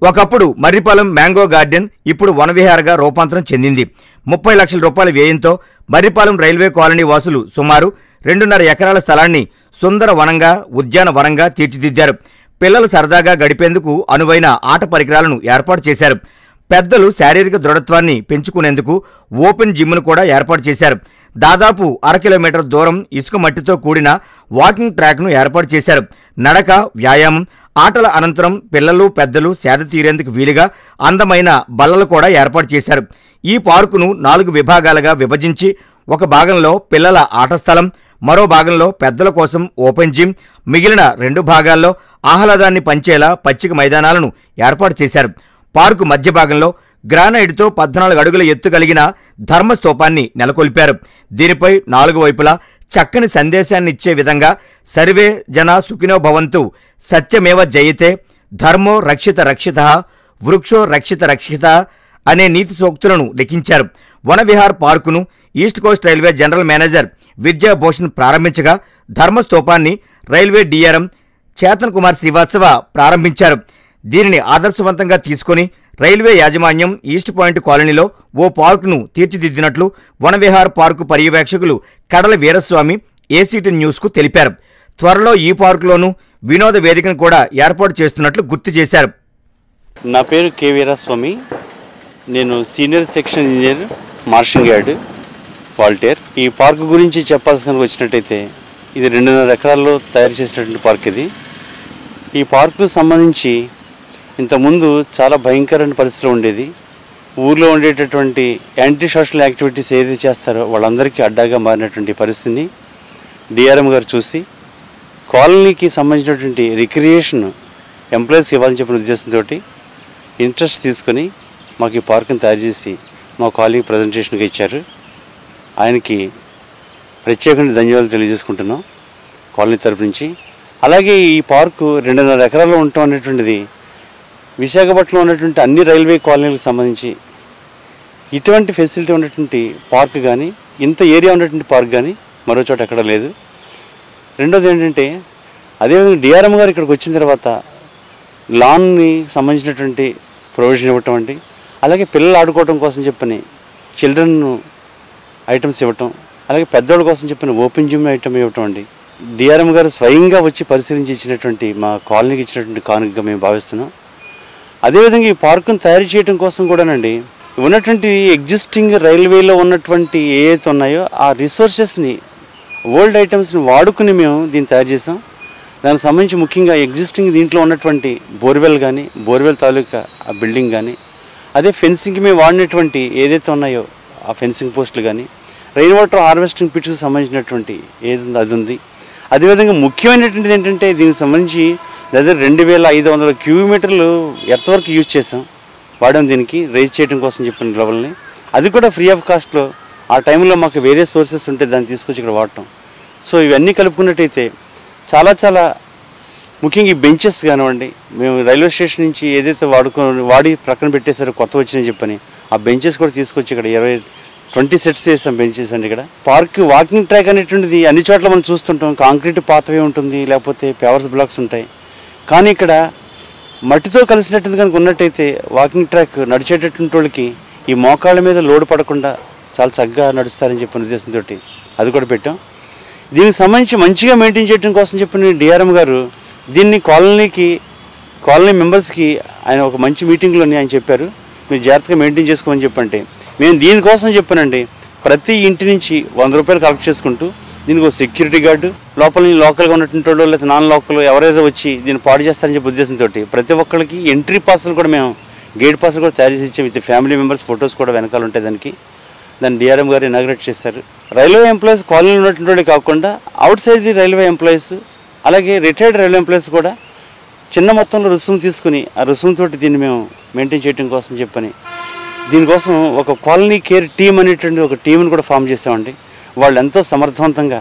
ఒకప్పుడు మర్రిపాలెం మ్యాంగో గార్డెన్ ఇప్పుడు వనవిహారగా రూపాంతరం చెందింది ముప్పై లక్షల రూపాయల వ్యయంతో మర్రిపాలెం రైల్వే కాలనీ వాసులు సుమారు రెండున్నర ఎకరాల స్థలాన్ని సుందర వనంగా ఉద్యాన వనంగా తీర్చిదిద్దారు పిల్లలు సరదాగా గడిపేందుకు అనువైన ఆట పరికరాలను ఏర్పాటు చేశారు పెద్దలు శారీరక దృఢత్వాన్ని పెంచుకునేందుకు ఓపెన్ జిమ్ను కూడా ఏర్పాటు చేశారు దాదాపు అర కిలోమీటర్ దూరం ఇసుక మట్టితో కూడిన వాకింగ్ ట్రాక్ను ఏర్పాటు చేశారు నడక వ్యాయామం ఆటల అనంతరం పిల్లలు పెద్దలు సేద తీరేందుకు వీలుగా అందమైన బల్లలు కూడా ఏర్పాటు చేశారు ఈ పార్కును నాలుగు విభాగాలుగా విభజించి ఒక భాగంలో పిల్లల ఆట స్థలం మరో భాగంలో పెద్దల కోసం ఓపెన్ జిమ్ మిగిలిన రెండు భాగాల్లో ఆహ్లాదాన్ని పంచేలా పచ్చిక మైదానాలను ఏర్పాటు చేశారు పార్కు మధ్య భాగంలో గ్రానైట్తో పద్నాలుగు అడుగుల ఎత్తు కలిగిన ధర్మస్తూపాన్ని నెలకొల్పారు దీనిపై నాలుగు వైపులా చక్కని సందేశాన్ని ఇచ్చే విధంగా సర్వే జన సుఖినో భవంతు సత్యమేవ జయతే ధర్మో రక్షిత రక్షిత వృక్షో రక్షిత రక్షిత అనే నీతి సూక్తులను లిఖించారు వనవిహార్ పార్కును east coast railway general manager Vidyabhushan ప్రారంభించగా ధర్మస్తూపాన్ని రైల్వే డిఆర్ఎం చేతన్ కుమార్ శ్రీవాత్సవ ప్రారంభించారు దీనిని ఆదర్శవంతంగా తీసుకొని రైల్వే యాజమాన్యం ఈస్ట్ పాయింట్ కాలనీలో ఓ పార్కును తీర్చిదిద్దినట్లు వనవిహార్ పార్కు పర్యవేక్షకులు కడల వీరస్వామి ఏసీటీ న్యూస్కు తెలిపారు త్వరలో ఈ పార్కులోనూ వినోద వేదికను కూడా ఏర్పాటు చేస్తున్నట్లు గుర్తు చేశారు నా పేరు కె వీరాస్వామి నేను senior section engineer marshalling yard Waltair ఈ పార్క్ గురించి చెప్పాల్సిన వచ్చినట్టయితే ఇది రెండున్నర ఎకరాల్లో తయారు చేసినటువంటి పార్క్ ఇది ఈ పార్కు సంబంధించి ఇంతకుముందు చాలా భయంకరమైన పరిస్థితులు ఉండేది ఊర్లో ఉండేటటువంటి యాంటీ సోషల్ యాక్టివిటీస్ ఏదైతే చేస్తారో వాళ్ళందరికీ అడ్డాగా మారినటువంటి పరిస్థితిని డిఆర్ఎం గారు చూసి కాలనీకి సంబంధించినటువంటి రిక్రియేషన్ ఎంప్లాయీస్కి ఇవ్వాలని చెప్పిన ఉద్దేశంతో ఇంట్రెస్ట్ తీసుకొని మాకు ఈ పార్కుని తయారు చేసి మా కాలనీ ప్రజెంటేషన్గా ఇచ్చారు ఆయనకి ప్రత్యేకంగా ధన్యవాదాలు తెలియజేసుకుంటున్నాం కాలనీ తరపు నుంచి అలాగే ఈ పార్కు రెండున్నర ఎకరాల్లో ఉండటం అనేటువంటిది విశాఖపట్నంలో ఉన్నటువంటి అన్ని రైల్వే కాలనీలకు సంబంధించి ఇటువంటి ఫెసిలిటీ ఉన్నటువంటి పార్క్ కానీ ఇంత ఏరియా ఉన్నటువంటి పార్క్ కానీ మరో చోట ఎక్కడ లేదు రెండోది ఏంటంటే అదేవిధంగా డిఆర్ఎం గారు ఇక్కడికి వచ్చిన తర్వాత లాన్ని సంబంధించినటువంటి ప్రొవిజన్ ఇవ్వటం అండి అలాగే పిల్లలు ఆడుకోవడం కోసం చెప్పని చిల్డ్రన్ ఐటమ్స్ ఇవ్వటం అలాగే పెద్దవాళ్ళ కోసం చెప్పిన ఓపెన్ జిమ్ ఐటమ్ ఇవ్వటం అండి డిఆర్ఎం గారు స్వయంగా వచ్చి పరిశీలించి ఇచ్చినటువంటి మా కాలనీకి ఇచ్చినటువంటి కానుకగా మేము భావిస్తున్నాం అదేవిధంగా ఈ పార్కును తయారు చేయడం కోసం కూడానండి ఉన్నటువంటి ఎగ్జిస్టింగ్ రైల్వేలో ఉన్నటువంటి ఏ అయితే ఉన్నాయో ఆ రిసోర్సెస్ని ఓల్డ్ ఐటమ్స్ని వాడుకుని మేము దీన్ని తయారు చేసాం దానికి సంబంధించి ముఖ్యంగా ఎగ్జిస్టింగ్ దీంట్లో ఉన్నటువంటి బోర్వెల్ కానీ బోర్వెల్ తాలూకా ఆ బిల్డింగ్ కానీ అదే ఫెన్సింగ్కి మేము వాడినటువంటి ఏదైతే ఉన్నాయో ఆ ఫెన్సింగ్ పోస్టులు కానీ రెయిన్ వాటర్ హార్వెస్టింగ్ పిట్స్కి సంబంధించినటువంటి ఏది ఉందో అది ఉంది అదేవిధంగా ముఖ్యమైనటువంటిది ఏంటంటే దీనికి సంబంధించి దగ్గర రెండు వేల ఐదు వందల క్యూమీటర్లు ఎర్త్ వరకు యూజ్ చేసాం వాడాం దీనికి రైజ్ చేయడం కోసం చెప్పిన లెవెల్ని అది కూడా ఫ్రీ ఆఫ్ కాస్ట్లో ఆ టైంలో మాకు వేరే సోర్సెస్ ఉంటే దాన్ని తీసుకొచ్చి ఇక్కడ వాడటం సో ఇవన్నీ కలుపుకున్నట్టయితే చాలా చాలా ముఖ్యంగా ఈ బెంచెస్ కానివ్వండి మేము రైల్వే స్టేషన్ నుంచి ఏదైతే వాడుకో వాడి ప్రక్కన పెట్టేశారో కొత్త వచ్చినాయి చెప్పని ఆ బెంచెస్ కూడా తీసుకొచ్చి ఇక్కడ ఇరవై ట్వంటీ సెట్స్ చేసాం బెంచెస్ అండి ఇక్కడ పార్క్ వాకింగ్ ట్రాక్ అనేటువంటిది అన్ని చోట్ల మనం చూస్తుంటాం కాంక్రీట్ పాతవే ఉంటుంది లేకపోతే పేవర్స్ బ్లాక్స్ ఉంటాయి కానీ ఇక్కడ మట్టితో కలిసినట్టు కనుక ఉన్నట్టయితే వాకింగ్ ట్రాక్ నడిచేటటువంటి వాళ్ళకి ఈ మోకాళ్ళ మీద లోడ్ పడకుండా చాలా చక్కగా నడుస్తారని చెప్పిన ఉద్దేశంతో అది కూడా పెట్టాం దీనికి సంబంధించి మంచిగా మెయింటైన్ చేయడం కోసం చెప్పిన డిఆర్ఎం గారు దీన్ని కాలనీకి కాలనీ మెంబర్స్కి ఆయన ఒక మంచి మీటింగ్లోని ఆయన చెప్పారు మీరు జాగ్రత్తగా మెయింటైన్ చేసుకోమని చెప్పంటే మేము దీనికోసం చెప్పానండి ప్రతి ఇంటి నుంచి వంద రూపాయలు కలెక్ట్ చేసుకుంటూ దీనికి ఒక సెక్యూరిటీ గార్డు లోపల నుంచి లోకల్గా ఉన్నటువంటి వాళ్ళు లేదా నాన్ లోకల్ ఎవరైతే వచ్చి దీన్ని పాడు చేస్తారని చెప్పి ఉద్దేశంతో ప్రతి ఒక్కరికి ఎంట్రీ పాస్లు కూడా మేము గేట్ పాస్లు కూడా తయారు చేసి ఇచ్చాం విత్ ఫ్యామిలీ మెంబర్స్ ఫొటోస్ కూడా వెనకాల ఉంటాయి దానికి దాన్ని డిఆర్ఎం గారు ఇనాగ్రేట్ చేశారు రైల్వే ఎంప్లాయీస్ కాలనీలో ఉన్నటువంటి వాళ్ళే కాకుండా outside the railway employees అలాగే రిటైర్డ్ రైల్వే ఎంప్లాయీస్ కూడా చిన్న మొత్తంలో రుసుము తీసుకుని ఆ రుసుముతో దీన్ని మేము మెయింటైన్ చేయడం కోసం చెప్పని దీనికోసం ఒక కాలనీ కేర్ టీం అనేటువంటి ఒక టీంని కూడా ఫామ్ చేసామండి వాళ్ళు ఎంతో సమర్థవంతంగా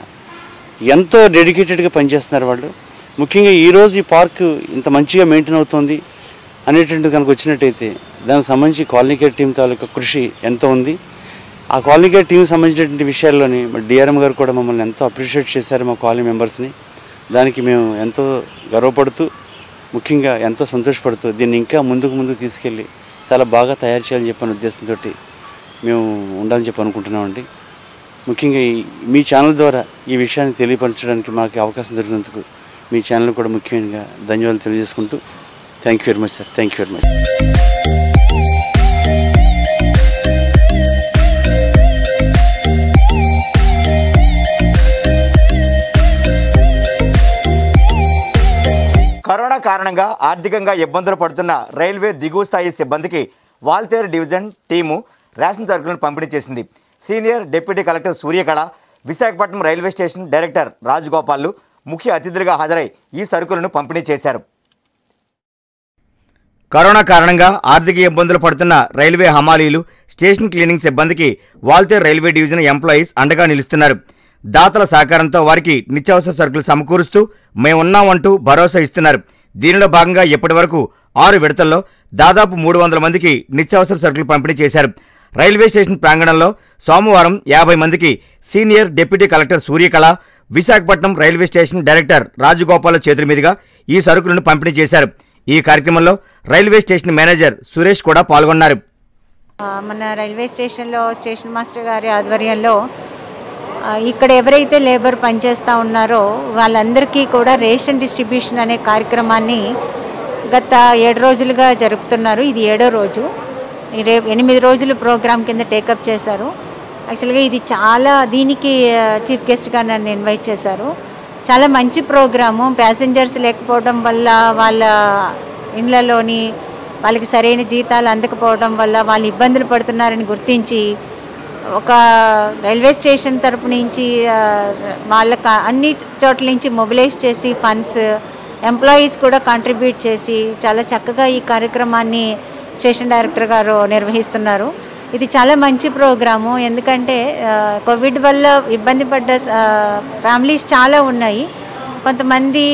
ఎంతో డెడికేటెడ్గా పనిచేస్తున్నారు వాళ్ళు ముఖ్యంగా ఈరోజు ఈ పార్క్ ఇంత మంచిగా మెయింటైన్ అవుతుంది అనేటువంటిది కనుక వచ్చినట్టయితే దానికి సంబంధించి కాలనీ కేర్ టీం తాలూకా కృషి ఎంతో ఉంది ఆ కాలనీ కేర్ టీంకి సంబంధించినటువంటి విషయాల్లోని డిఆర్ఎం గారు కూడా మమ్మల్ని ఎంతో అప్రిషియేట్ చేశారు మా కాలనీ మెంబర్స్ని దానికి మేము ఎంతో గర్వపడుతూ ముఖ్యంగా ఎంతో సంతోషపడుతూ దీన్ని ఇంకా ముందుకు ముందుకు తీసుకెళ్ళి చాలా బాగా తయారు చేయాలని చెప్పిన ఉద్దేశంతో మేము ఉండాలని చెప్పి అనుకుంటున్నామండి ముఖ్యంగా ఈ- మీ ఛానల్ ద్వారా ఈ విషయాన్ని తెలియపరచడానికి మాకు అవకాశం దొరికినందుకు మీ ఛానల్ కూడా ముఖ్యంగా ధన్యవాదాలు తెలియజేసుకుంటూ thank you very much sir thank you very much corona కారణంగా ఆర్థికంగా ఇబ్బందులు పడుతున్న రైల్వే దిగువ స్థాయి సిబ్బందికి వాల్తేరు డివిజన్ టీము రేషన్ సరుకులను పంపిణీ చేసింది senior deputy collector Suryakala Visakhapatnam railway station director రాజగోపాల్లు ముఖ్య అతిథులుగా హాజరై ఈ సరుకులను పంపిణీ చేశారు కరోనా కారణంగా ఆర్థిక ఇబ్బందులు పడుతున్న రైల్వే హమాలీలు స్టేషన్ క్లీనింగ్ సిబ్బందికి వాల్తేర్ రైల్వే డివిజన్ ఎంప్లాయీస్ అండగా నిలుస్తున్నారు దాతల సహకారంతో వారికి నిత్యావసర సరుకులు సమకూరుస్తూ మేమున్నామంటూ భరోసా ఇస్తున్నారు దీనిలో భాగంగా ఇప్పటి వరకు ఆరు విడతల్లో దాదాపు మూడు వందల మందికి నిత్యావసర సరుకులు పంపిణీ చేశారు రైల్వే స్టేషన్ ప్రాంగణంలో సోమవారం యాభై మందికి senior deputy collector Suryakala Visakhapatnam railway station director Rajagopala చేతుల మీదుగా ఈ సరుకులను పంపిణీ చేశారు ఈ కార్యక్రమంలో రైల్వే స్టేషన్ మేనేజర్ సురేష్ కూడా పాల్గొన్నారు ఆ, మన రైల్వే స్టేషన్లో స్టేషన్ మాస్టర్ గారి ఆధ్వర్యంలో ఆ, ఇక్కడ ఎవరైతే లేబర్ పనిచేస్తూ ఉన్నారో వాళ్ళందరికీ కూడా రేషన్ డిస్ట్రిబ్యూషన్ అనే కార్యక్రమాన్ని గత ఏడు రోజులుగా జరుపుతున్నారు ఇది ఏడో రోజు ఈ రే ఎనిమిది రోజులు ప్రోగ్రాం కింద టేకప్ చేశారు యాక్చువల్గా ఇది చాలా దీనికి ఆ, చీఫ్ గెస్ట్గా నన్ను ఇన్వైట్ చేశారు చాలా మంచి ప్రోగ్రాము ప్యాసింజర్స్ లేకపోవడం వల్ల వాళ్ళ ఇండ్లలోని వాళ్ళకి సరైన జీతాలు అందకపోవడం వల్ల వాళ్ళు ఇబ్బందులు పడుతున్నారని గుర్తించి ఒక రైల్వే స్టేషన్ తరపు నుంచి ఆ, వాళ్ళకి అన్ని చోట్ల నుంచి మొబిలైజ్ చేసి ఫండ్స్ ఎంప్లాయీస్ కూడా కాంట్రిబ్యూట్ చేసి చాలా చక్కగా ఈ కార్యక్రమాన్ని స్టేషన్ డైరెక్టర్ గారు నిర్వహిస్తున్నారు ఇది చాలా మంచి ప్రోగ్రాము ఎందుకంటే ఆ, కోవిడ్ వల్ల ఇబ్బంది పడ్డ ఫ్యామిలీస్ చాలా ఉన్నాయి కొంతమంది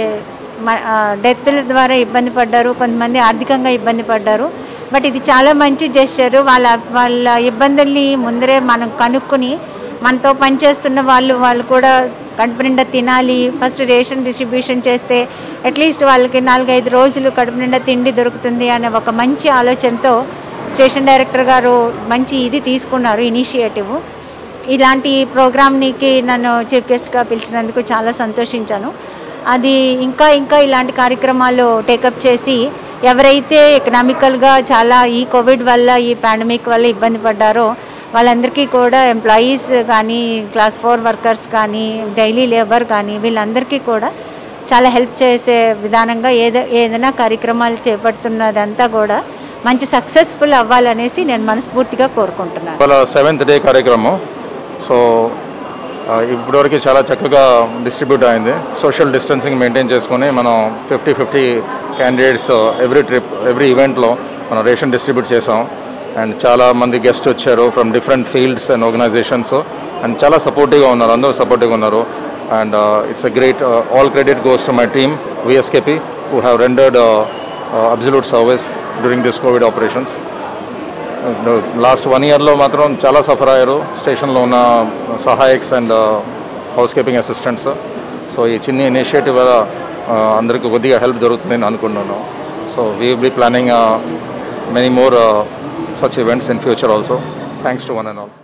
డెత్ల ద్వారా ఇబ్బంది పడ్డారు కొంతమంది ఆర్థికంగా ఇబ్బంది పడ్డారు బట్ ఇది చాలా మంచి జెస్చర్ వాళ్ళ వాళ్ళ ఇబ్బందుల్ని ముందరే మనం కనుక్కొని మనతో పనిచేస్తున్న వాళ్ళు వాళ్ళు కూడా కడుపు నిండా తినాలి ఫస్ట్ రేషన్ డిస్ట్రిబ్యూషన్ చేస్తే అట్లీస్ట్ వాళ్ళకి నాలుగైదు రోజులు కడుపు నిండా తిండి దొరుకుతుంది అనే ఒక మంచి ఆలోచనతో స్టేషన్ డైరెక్టర్ గారు మంచి ఇది తీసుకున్నారు ఇనిషియేటివ్ ఇలాంటి ప్రోగ్రామ్నికి నన్ను చీఫ్ గెస్ట్గా పిలిచినందుకు చాలా సంతోషించాను అది ఇంకా ఇంకా ఇలాంటి కార్యక్రమాలు టేకప్ చేసి ఎవరైతే ఎకనామికల్గా చాలా ఈ కోవిడ్ వల్ల ఈ పాండమిక్ వల్ల ఇబ్బంది పడ్డారో వాళ్ళందరికీ కూడా ఎంప్లాయీస్ కానీ క్లాస్ ఫోర్ వర్కర్స్ కానీ డైలీ లేబర్ కానీ వీళ్ళందరికీ కూడా చాలా హెల్ప్ చేసే విధానంగా ఏదో ఏదైనా కార్యక్రమాలు చేపడుతున్నదంతా కూడా మంచి సక్సెస్ఫుల్ అవ్వాలనేసి నేను మనస్ఫూర్తిగా కోరుకుంటున్నాను ఇవాళ సెవెంత్ డే కార్యక్రమం సో ఆ, ఇప్పటివరకు చాలా చక్కగా డిస్ట్రిబ్యూట్ అయింది సోషల్ డిస్టెన్సింగ్ మెయింటైన్ చేసుకొని మనం fifty fifty candidates every trip every ఈవెంట్లో మనం రేషన్ డిస్ట్రిబ్యూట్ చేసాం అండ్ చాలా మంది గెస్ట్ వచ్చారు from different fields and organisations and చాలా సపోర్టివ్గా ఉన్నారు అందరూ సపోర్టివ్గా ఉన్నారు and it's a great all credit goes to my team VSKP who have rendered absolute service during this covid operations last one ఇయర్లో మాత్రం చాలా సఫర్ అయ్యారు స్టేషన్లో ఉన్న సహాయక్స్ and housekeeping assistants so ఈ చిన్న ఇనిషియేటివ్ వల్ల uh, అందరికీ కొద్దిగా హెల్ప్ జరుగుతుందని అనుకుంటున్నాను so we be planning many more such events in future also thanks to one and all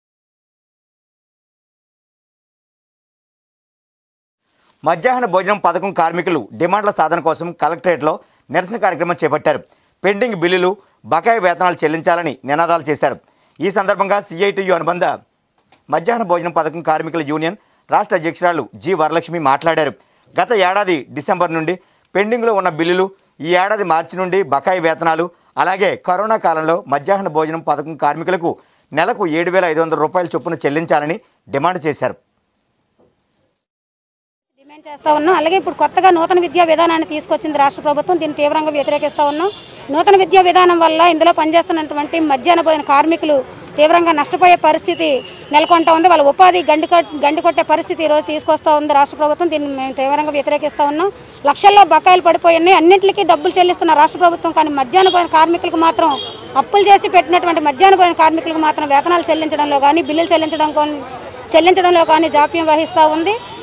మధ్యాహ్న భోజనం పథకం కార్మికులు డిమాండ్ల సాధన కోసం కలెక్టరేట్లో నిరసన కార్యక్రమం చేపట్టారు పెండింగ్ బిల్లులు బకాయి వేతనాలు చెల్లించాలని నినాదాలు చేశారు ఈ సందర్భంగా సిఐటియు అనుబంధ మధ్యాహ్న భోజనం పథకం కార్మికుల యూనియన్ రాష్ట్ర అధ్యక్షురాలు జి వరలక్ష్మి మాట్లాడారు గత ఏడాది డిసెంబర్ నుండి పెండింగ్లో ఉన్న బిల్లులు ఈ ఏడాది మార్చి నుండి బకాయి వేతనాలు అలాగే కరోనా కాలంలో మధ్యాహ్న భోజనం పథకం కార్మికులకు నెలకు ఏడు వేల ఐదు వందల రూపాయల చొప్పున చెల్లించాలని డిమాండ్ చేశారు డిమాండ్ చేస్తా ఉన్నాం అలాగే ఇప్పుడు కొత్తగా నూతన విద్యా విధానాన్ని తీసుకొచ్చింది రాష్ట్ర ప్రభుత్వం దీన్ని తీవ్రంగా వ్యతిరేకిస్తూ ఉన్నాం నూతన విద్యా విధానం వల్ల ఇందులో పనిచేస్తున్నటువంటి మధ్యాహ్న భోజన కార్మికులు తీవ్రంగా నష్టపోయే పరిస్థితి నెలకొంటా ఉంది వాళ్ళ ఉపాధి గండి కట్- గండి కొట్టే పరిస్థితి ఈరోజు తీసుకొస్తా ఉంది రాష్ట్ర ప్రభుత్వం దీన్ని మేము తీవ్రంగా వ్యతిరేకిస్తూ ఉన్నాం లక్షల్లో బకాయిలు పడిపోయి ఉన్నాయి అన్నింటికి డబ్బులు చెల్లిస్తున్న రాష్ట్ర ప్రభుత్వం కానీ మధ్యాహ్న భోజన కార్మికులకు మాత్రం అప్పులు చేసి పెట్టినటువంటి మధ్యాహ్న భోజన కార్మికులకు మాత్రం వేతనాలు చెల్లించడంలో కానీ బిల్లులు చెల్లించడం కానీ చెల్లించడంలో కానీ జాప్యం వహిస్తూ ఉంది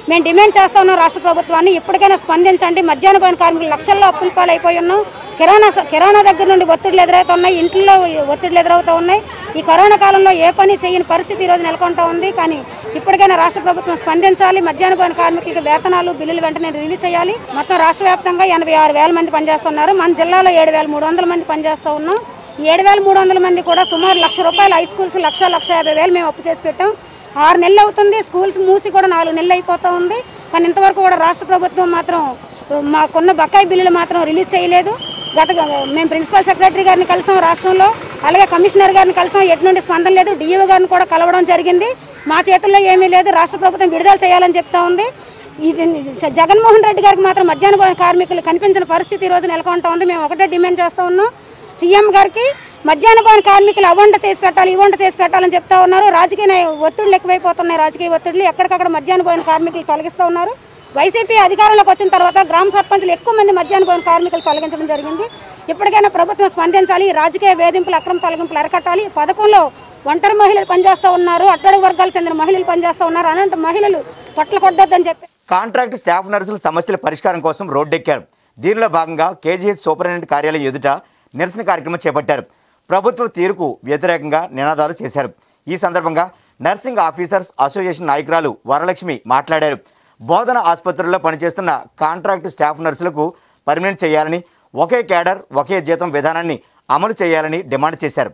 మేము డిమాండ్ చేస్తా ఉన్నాం రాష్ట్ర ప్రభుత్వాన్ని ఇప్పటికైనా స్పందించండి మధ్యాహ్న భోజన కార్మికులు లక్షల్లో అప్పుల పాలైపోయి ఉన్నాం కిరాణా స- కిరాణా దగ్గర నుండి ఒత్తిడిలు ఎదురవుతున్నాయి ఇంట్లో ఒత్తిడిలు ఎదురవుతూ ఉన్నాయి ఈ కరోనా కాలంలో ఏ పని చేయని పరిస్థితి ఈరోజు నెలకొంటా ఉంది కానీ ఇప్పటికైనా రాష్ట్ర ప్రభుత్వం స్పందించాలి మధ్యాహ్న భోజన కార్మికులకు వేతనాలు బిల్లులు వెంటనే రిలీజ్ చేయాలి మొత్తం రాష్ట్ర వ్యాప్తంగా ఎనభై ఆరు వేల మంది పనిచేస్తున్నారు మన జిల్లాలో ఏడు వేల మూడు వందల మంది పనిచేస్తూ ఉన్నాం ఏడు వేల మూడు వందల మంది కూడా సుమారు లక్ష రూపాయలు హై స్కూల్స్ లక్ష లక్ష యాభై వేలు మేము అప్పు చేసి పెట్టాం ఆరు నెలలు అవుతుంది స్కూల్స్ మూసి కూడా నాలుగు నెలలు అయిపోతూ ఉంది కానీ ఇంతవరకు కూడా రాష్ట్ర ప్రభుత్వం మాత్రం మాకున్న బకాయి బిల్లులు మాత్రం రిలీజ్ చేయలేదు గత మేము ప్రిన్సిపల్ సెక్రటరీ గారిని కలిసాం రాష్ట్రంలో అలాగే కమిషనర్ గారిని కలిసాం ఎటు నుండి స్పందన లేదు డిఈఓ గారిని కూడా కలవడం జరిగింది మా చేతుల్లో ఏమీ లేదు రాష్ట్ర ప్రభుత్వం విడుదల చేయాలని చెప్తా ఉంది ఇది జగన్మోహన్ రెడ్డి గారికి మాత్రం మధ్యాహ్న భోజన కార్మికులు కనిపించిన పరిస్థితి ఈ రోజు నెలకొంటా ఉంది మేము ఒకటే డిమాండ్ చేస్తూ ఉన్నాం సీఎం గారికి మధ్యాహ్న భోజన కార్మికులు అవంట చేసి పెట్టాలి ఇవంట చేసి పెట్టాలని చెప్తా ఉన్నారు రాజకీయ నాయ- ఒత్తిడులు ఎక్కువైపోతున్నాయి రాజకీయ ఒత్తిడులు ఎక్కడికక్కడ మధ్యాహ్న భోజన కార్మికులు తొలగిస్తూ ఉన్నారు వైసీపీ అధికారంలోకి వచ్చిన తర్వాత గ్రామ సర్పంచులు ఎక్కువ మంది మధ్యాహ్న భోజన కార్మికులు తొలగించడం జరిగింది ఇప్పటికైనా ప్రభుత్వం స్పందించాలి ఈ రాజకీయ వేధింపులు అక్రమ తొలగింపులు అరకట్టాలి ఈ పథకంలో ఒంటరి మహిళలు పనిచేస్తూ ఉన్నారు అట్టడుగు వర్గాలకు చెందిన మహిళలు పనిచేస్తూ ఉన్నారు అలాంటి మహిళలు పట్ల కొట్టొద్దని చెప్పి కాంట్రాక్ట్ స్టాఫ్ నర్సుల సమస్యల పరిష్కారం కోసం రోడ్డెక్కారు దీనిలో భాగంగా కేజీహెచ్ సూపరింటెండెంట్ కార్యాలయం ఎదుట నిరసన కార్యక్రమం చేపట్టారు ప్రభుత్వ తీరుకు వ్యతిరేకంగా నినాదాలు చేశారు ఈ సందర్భంగా నర్సింగ్ ఆఫీసర్స్ అసోసియేషన్ నాయకురాలు వరలక్ష్మి మాట్లాడారు బోధన ఆసుపత్రుల్లో పనిచేస్తున్న కాంట్రాక్ట్ స్టాఫ్ నర్సులకు పర్మనెంట్ చేయాలని ఒకే క్యాడర్ ఒకే జీతం విధానాన్ని అమలు చేయాలని డిమాండ్ చేశారు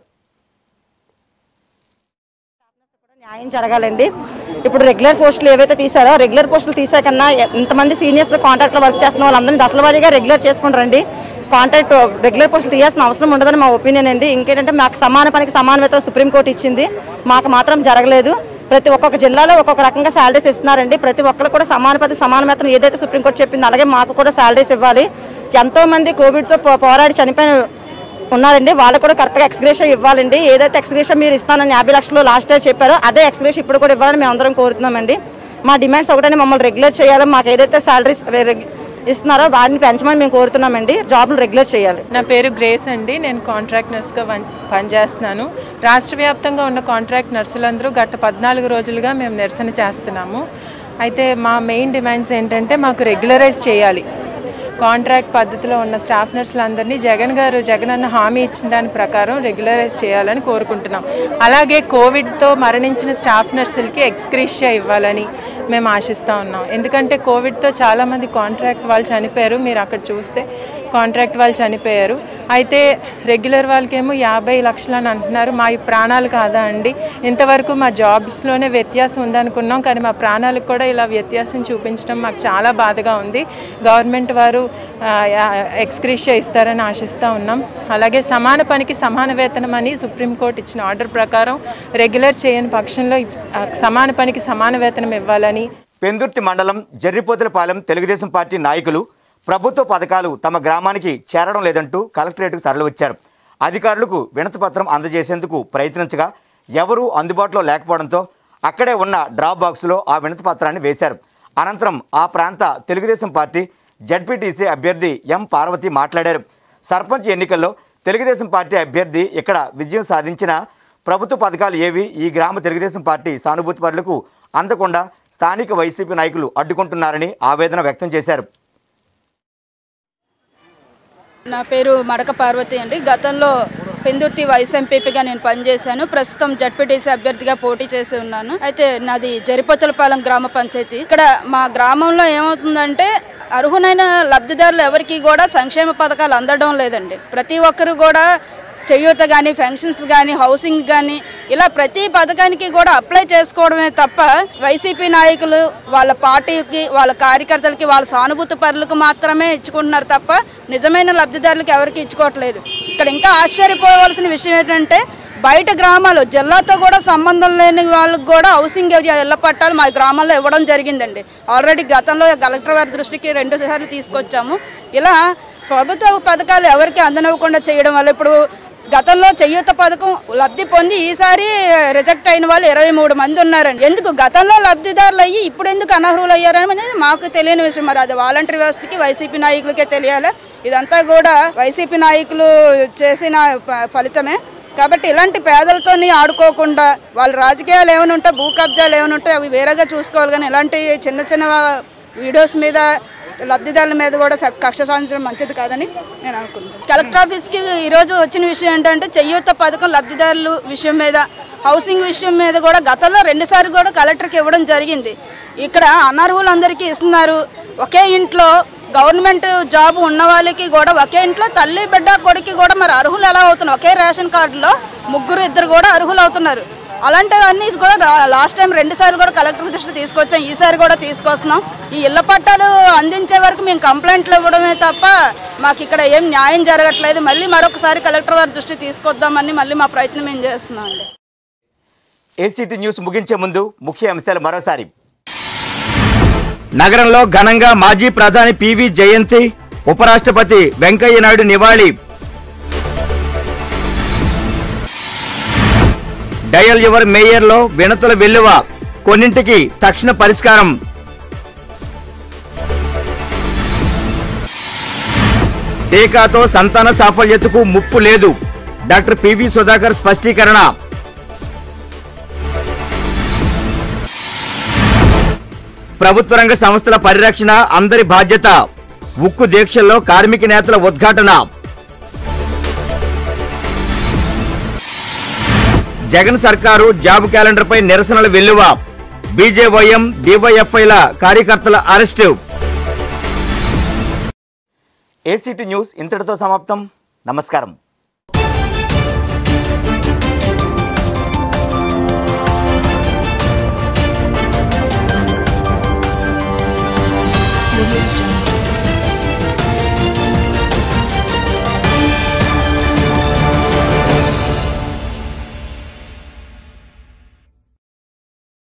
న్యాయం జరగాలండి ఇప్పుడు రెగ్యులర్ పోస్టులు ఏవైతే తీసారో రెగ్యులర్ పోస్టులు తీసే కన్నా ఎంతమంది సీనియర్స్ కాంట్రాక్ట్లో వర్క్ చేస్తున్న వాళ్ళందరినీ దశల వారీగా రెగ్యులర్ చేసుకుని రండి కాంట్రాక్ట్ రెగ్యులర్ పోస్టులు తీయాల్సిన అవసరం ఉండదని మా ఒపీనియన్ అండి ఇంకేంటంటే మాకు సమాన పనికి సమాన వేతనం సుప్రీంకోర్టు ఇచ్చింది మాకు మాత్రం జరగలేదు ప్రతి ఒక్కొక్క జిల్లాలో ఒక్కొక్క రకంగా శాలరీస్ ఇస్తున్నారండి ప్రతి ఒక్కరు కూడా సమాన పనికి సమాన వేతనం ఏదైతే సుప్రీంకోర్టు చెప్పిందో అలాగే మాకు కూడా శాలరీస్ ఇవ్వాలి ఎంతో మంది కోవిడ్తో పో- పోరాడి చనిపోయిన ఉన్నారండి వాళ్ళు కూడా కరెక్ట్గా ఎక్స్గ్రేషన్ ఇవ్వాలండి ఏదైతే ఎక్స్గ్రేషన్ మీరు ఇస్తానని యాభై లక్షలు లాస్ట్ టైం చెప్పారో అదే ఎక్స్గ్రేషన్ ఇప్పుడు కూడా ఇవ్వాలని మేము అందరం కోరుతున్నామండి మా డిమాండ్స్ ఒకటని మమ్మల్ని రెగ్యులర్ చేయాలి మాకు ఏదైతే శాలరీస్ ఇస్తున్నారో వారిని పెంచమని మేము కోరుతున్నామండి జాబ్లు రెగ్యులర్ చేయాలి నా పేరు గ్రేస్ అండి నేను కాంట్రాక్ట్ నర్స్గా వన్- పనిచేస్తున్నాను రాష్ట్ర వ్యాప్తంగా ఉన్న కాంట్రాక్ట్ నర్సులందరూ గత పద్నాలుగు రోజులుగా మేము నిరసన చేస్తున్నాము అయితే మా మెయిన్ డిమాండ్స్ ఏంటంటే మాకు రెగ్యులరైజ్ చేయాలి కాంట్రాక్ట్ పద్ధతిలో ఉన్న స్టాఫ్ నర్సులందరినీ జగన్ గారు జగన్ అన్న హామీ ఇచ్చిన దాని ప్రకారం రెగ్యులరైజ్ చేయాలని కోరుకుంటున్నాం అలాగే కోవిడ్తో మరణించిన స్టాఫ్ నర్సులకి ఎక్స్క్రీషియా ఇవ్వాలని మేము ఆశిస్తూ ఉన్నాం ఎందుకంటే కోవిడ్తో చాలామంది కాంట్రాక్ట్ వాళ్ళు చనిపోయారు మీరు అక్కడ చూస్తే కాంట్రాక్ట్ వాళ్ళు చనిపోయారు అయితే రెగ్యులర్ వాళ్ళకేమో యాభై లక్షలు అని అంటున్నారు మా ఈ ప్రాణాలు కాదా అండి ఇంతవరకు మా జాబ్స్లోనే వ్యత్యాసం ఉందనుకున్నాం కానీ మా ప్రాణాలకు కూడా ఇలా వ్యత్యాసం చూపించడం మాకు చాలా బాధగా ఉంది గవర్నమెంట్ వారు ఎక్స్క్రీషియా ఇస్తారని ఆశిస్తూ ఉన్నాం అలాగే సమాన పనికి సమాన వేతనం అని సుప్రీంకోర్టు ఇచ్చిన ఆర్డర్ ప్రకారం రెగ్యులర్ చేయని పక్షంలో ఆ, సమాన పనికి సమాన వేతనం ఇవ్వాలని పెందుర్తి మండలం జర్రిపోతులపాలెం తెలుగుదేశం పార్టీ నాయకులు ప్రభుత్వ పథకాలు తమ గ్రామానికి చేరడం లేదంటూ కలెక్టరేట్కు తరలివచ్చారు అధికారులకు వినతిపత్రం అందజేసేందుకు ప్రయత్నించగా ఎవరూ అందుబాటులో లేకపోవడంతో అక్కడే ఉన్న డ్రాప్ బాక్స్లో ఆ వినతి పత్రాన్ని వేశారు అనంతరం ఆ ప్రాంత తెలుగుదేశం పార్టీ జడ్పీటీసీ అభ్యర్థి ఎం పార్వతి మాట్లాడారు సర్పంచ్ ఎన్నికల్లో తెలుగుదేశం పార్టీ అభ్యర్థి ఇక్కడ విజయం సాధించిన ప్రభుత్వ పథకాలు ఏవి ఈ గ్రామ తెలుగుదేశం పార్టీ సానుభూతి పరులకు అందకుండా స్థానిక వైసీపీ నాయకులు అడ్డుకుంటున్నారని ఆవేదన వ్యక్తం చేశారు నా పేరు మడక పార్వతి అండి గతంలో పెందుర్తి వైస్ ఎంపీపీగా నేను పనిచేశాను ప్రస్తుతం జడ్పీటీసీ అభ్యర్థిగా పోటీ చేసి ఉన్నాను అయితే నాది జరిపతులపాలెం గ్రామ పంచాయతీ ఇక్కడ మా గ్రామంలో ఏమవుతుందంటే అర్హులైన లబ్ధిదారులు ఎవరికి కూడా సంక్షేమ పథకాలు అందడం లేదండి ప్రతి ఒక్కరు కూడా చేయూత కానీ పెన్షన్స్ కానీ హౌసింగ్ కానీ ఇలా ప్రతి పథకానికి కూడా అప్లై చేసుకోవడమే తప్ప వైసీపీ నాయకులు వాళ్ళ పార్టీకి వాళ్ళ కార్యకర్తలకి వాళ్ళ సానుభూతి పరులకు మాత్రమే ఇచ్చుకుంటున్నారు తప్ప నిజమైన లబ్ధిదారులకు ఎవరికి ఇచ్చుకోవట్లేదు ఇక్కడ ఇంకా ఆశ్చర్యపోవలసిన విషయం ఏంటంటే బయట గ్రామాలు జిల్లాతో కూడా సంబంధం లేని వాళ్ళకి కూడా హౌసింగ్ ఏరియా ఇళ్ల పట్టాలు మా గ్రామంలో ఇవ్వడం జరిగిందండి ఆల్రెడీ గతంలో కలెక్టర్ వారి దృష్టికి రెండు సార్లు తీసుకొచ్చాము ఇలా ప్రభుత్వ పథకాలు ఎవరికి అందనివ్వకుండా చేయడం వల్ల ఇప్పుడు గతంలో చెయ్యూత పథకం లబ్ధి పొంది ఈసారి రిజెక్ట్ అయిన వాళ్ళు ఇరవై మూడు మంది ఉన్నారండి ఎందుకు గతంలో లబ్ధిదారులు అయ్యి ఇప్పుడు ఎందుకు అనర్హులు అయ్యారని అనేది మాకు తెలియని విషయం మరి అది వాలంటరీ వ్యవస్థకి వైసీపీ నాయకులకే తెలియాలి ఇదంతా కూడా వైసీపీ నాయకులు చేసిన ప- ఫలితమే కాబట్టి ఇలాంటి పేదలతోని ఆడుకోకుండా వాళ్ళ రాజకీయాలు ఏమైనా ఉంటే భూ కబ్జాలు ఏమైనా ఉంటే అవి వేరేగా చూసుకోవాలి కానీ ఇలాంటి చిన్న చిన్న వీడియోస్ మీద లబ్ధిదారుల మీద కూడా స- కక్ష సాధించడం మంచిది కాదని నేను అనుకుంటున్నాను కలెక్టర్ ఆఫీస్కి ఈరోజు వచ్చిన విషయం ఏంటంటే చెయ్యూత పథకం లబ్ధిదారులు విషయం మీద హౌసింగ్ విషయం మీద కూడా గతంలో రెండుసార్లు కూడా కలెక్టర్కి ఇవ్వడం జరిగింది ఇక్కడ అనర్హులందరికీ ఇస్తున్నారు ఒకే ఇంట్లో గవర్నమెంట్ జాబ్ ఉన్న వాళ్ళకి కూడా ఒకే ఇంట్లో తల్లి బిడ్డ కొడుకు కూడా మరి అర్హులు ఎలా అవుతున్నారు ఒకే రేషన్ కార్డులో ముగ్గురు ఇద్దరు కూడా అర్హులు అవుతున్నారు అలాంటివన్నీ కూడా రా- లాస్ట్ టైం రెండు సార్లు కూడా కలెక్టర్ దృష్టి తీసుకొచ్చాం ఈసారి కూడా తీసుకొస్తున్నాం ఈ ఇళ్ల పట్టాలు అందించే వరకు మేము కంప్లైంట్లు ఇవ్వడమే తప్ప మాకు ఇక్కడ ఏం న్యాయం జరగట్లేదు మళ్ళీ మరొకసారి కలెక్టర్ వారి దృష్టి తీసుకొద్దామని మళ్ళీ మా ప్రయత్నం మేము చేస్తున్నాం అండి ఏసీటీ న్యూస్ ముగించే ముందు ముఖ్య అంశాలు మరోసారి నగరంలో ఘనంగా మాజీ ప్రధాని పివి జయంతి ఉపరాష్ట్రపతి వెంకయ్య నాయుడు నివాళి డయల్ యువర్ మేయర్లో వినతుల వెల్లువ కొన్నింటికి తక్షణ పరిష్కారం టీకాతో సంతాన సాఫల్యతకు ముప్పు లేదు డాక్టర్ పివి సుధాకర్ స్పష్టీకరణ ప్రభుత్వ రంగ సంస్థల పరిరక్షణ అందరి బాధ్యత ఉక్కు దీక్షల్లో కార్మిక నేతల ఉద్ఘాటన జగన్ సర్కారు జాబ్ క్యాలెండర్ పై నిరసనల వెల్లువ బీజేవైఎం డివైఎఫ్ఐల కార్యకర్తల అరెస్టు ఏసీటీ న్యూస్ ఇంతటితో సమాప్తం నమస్కారం Audio Jungle.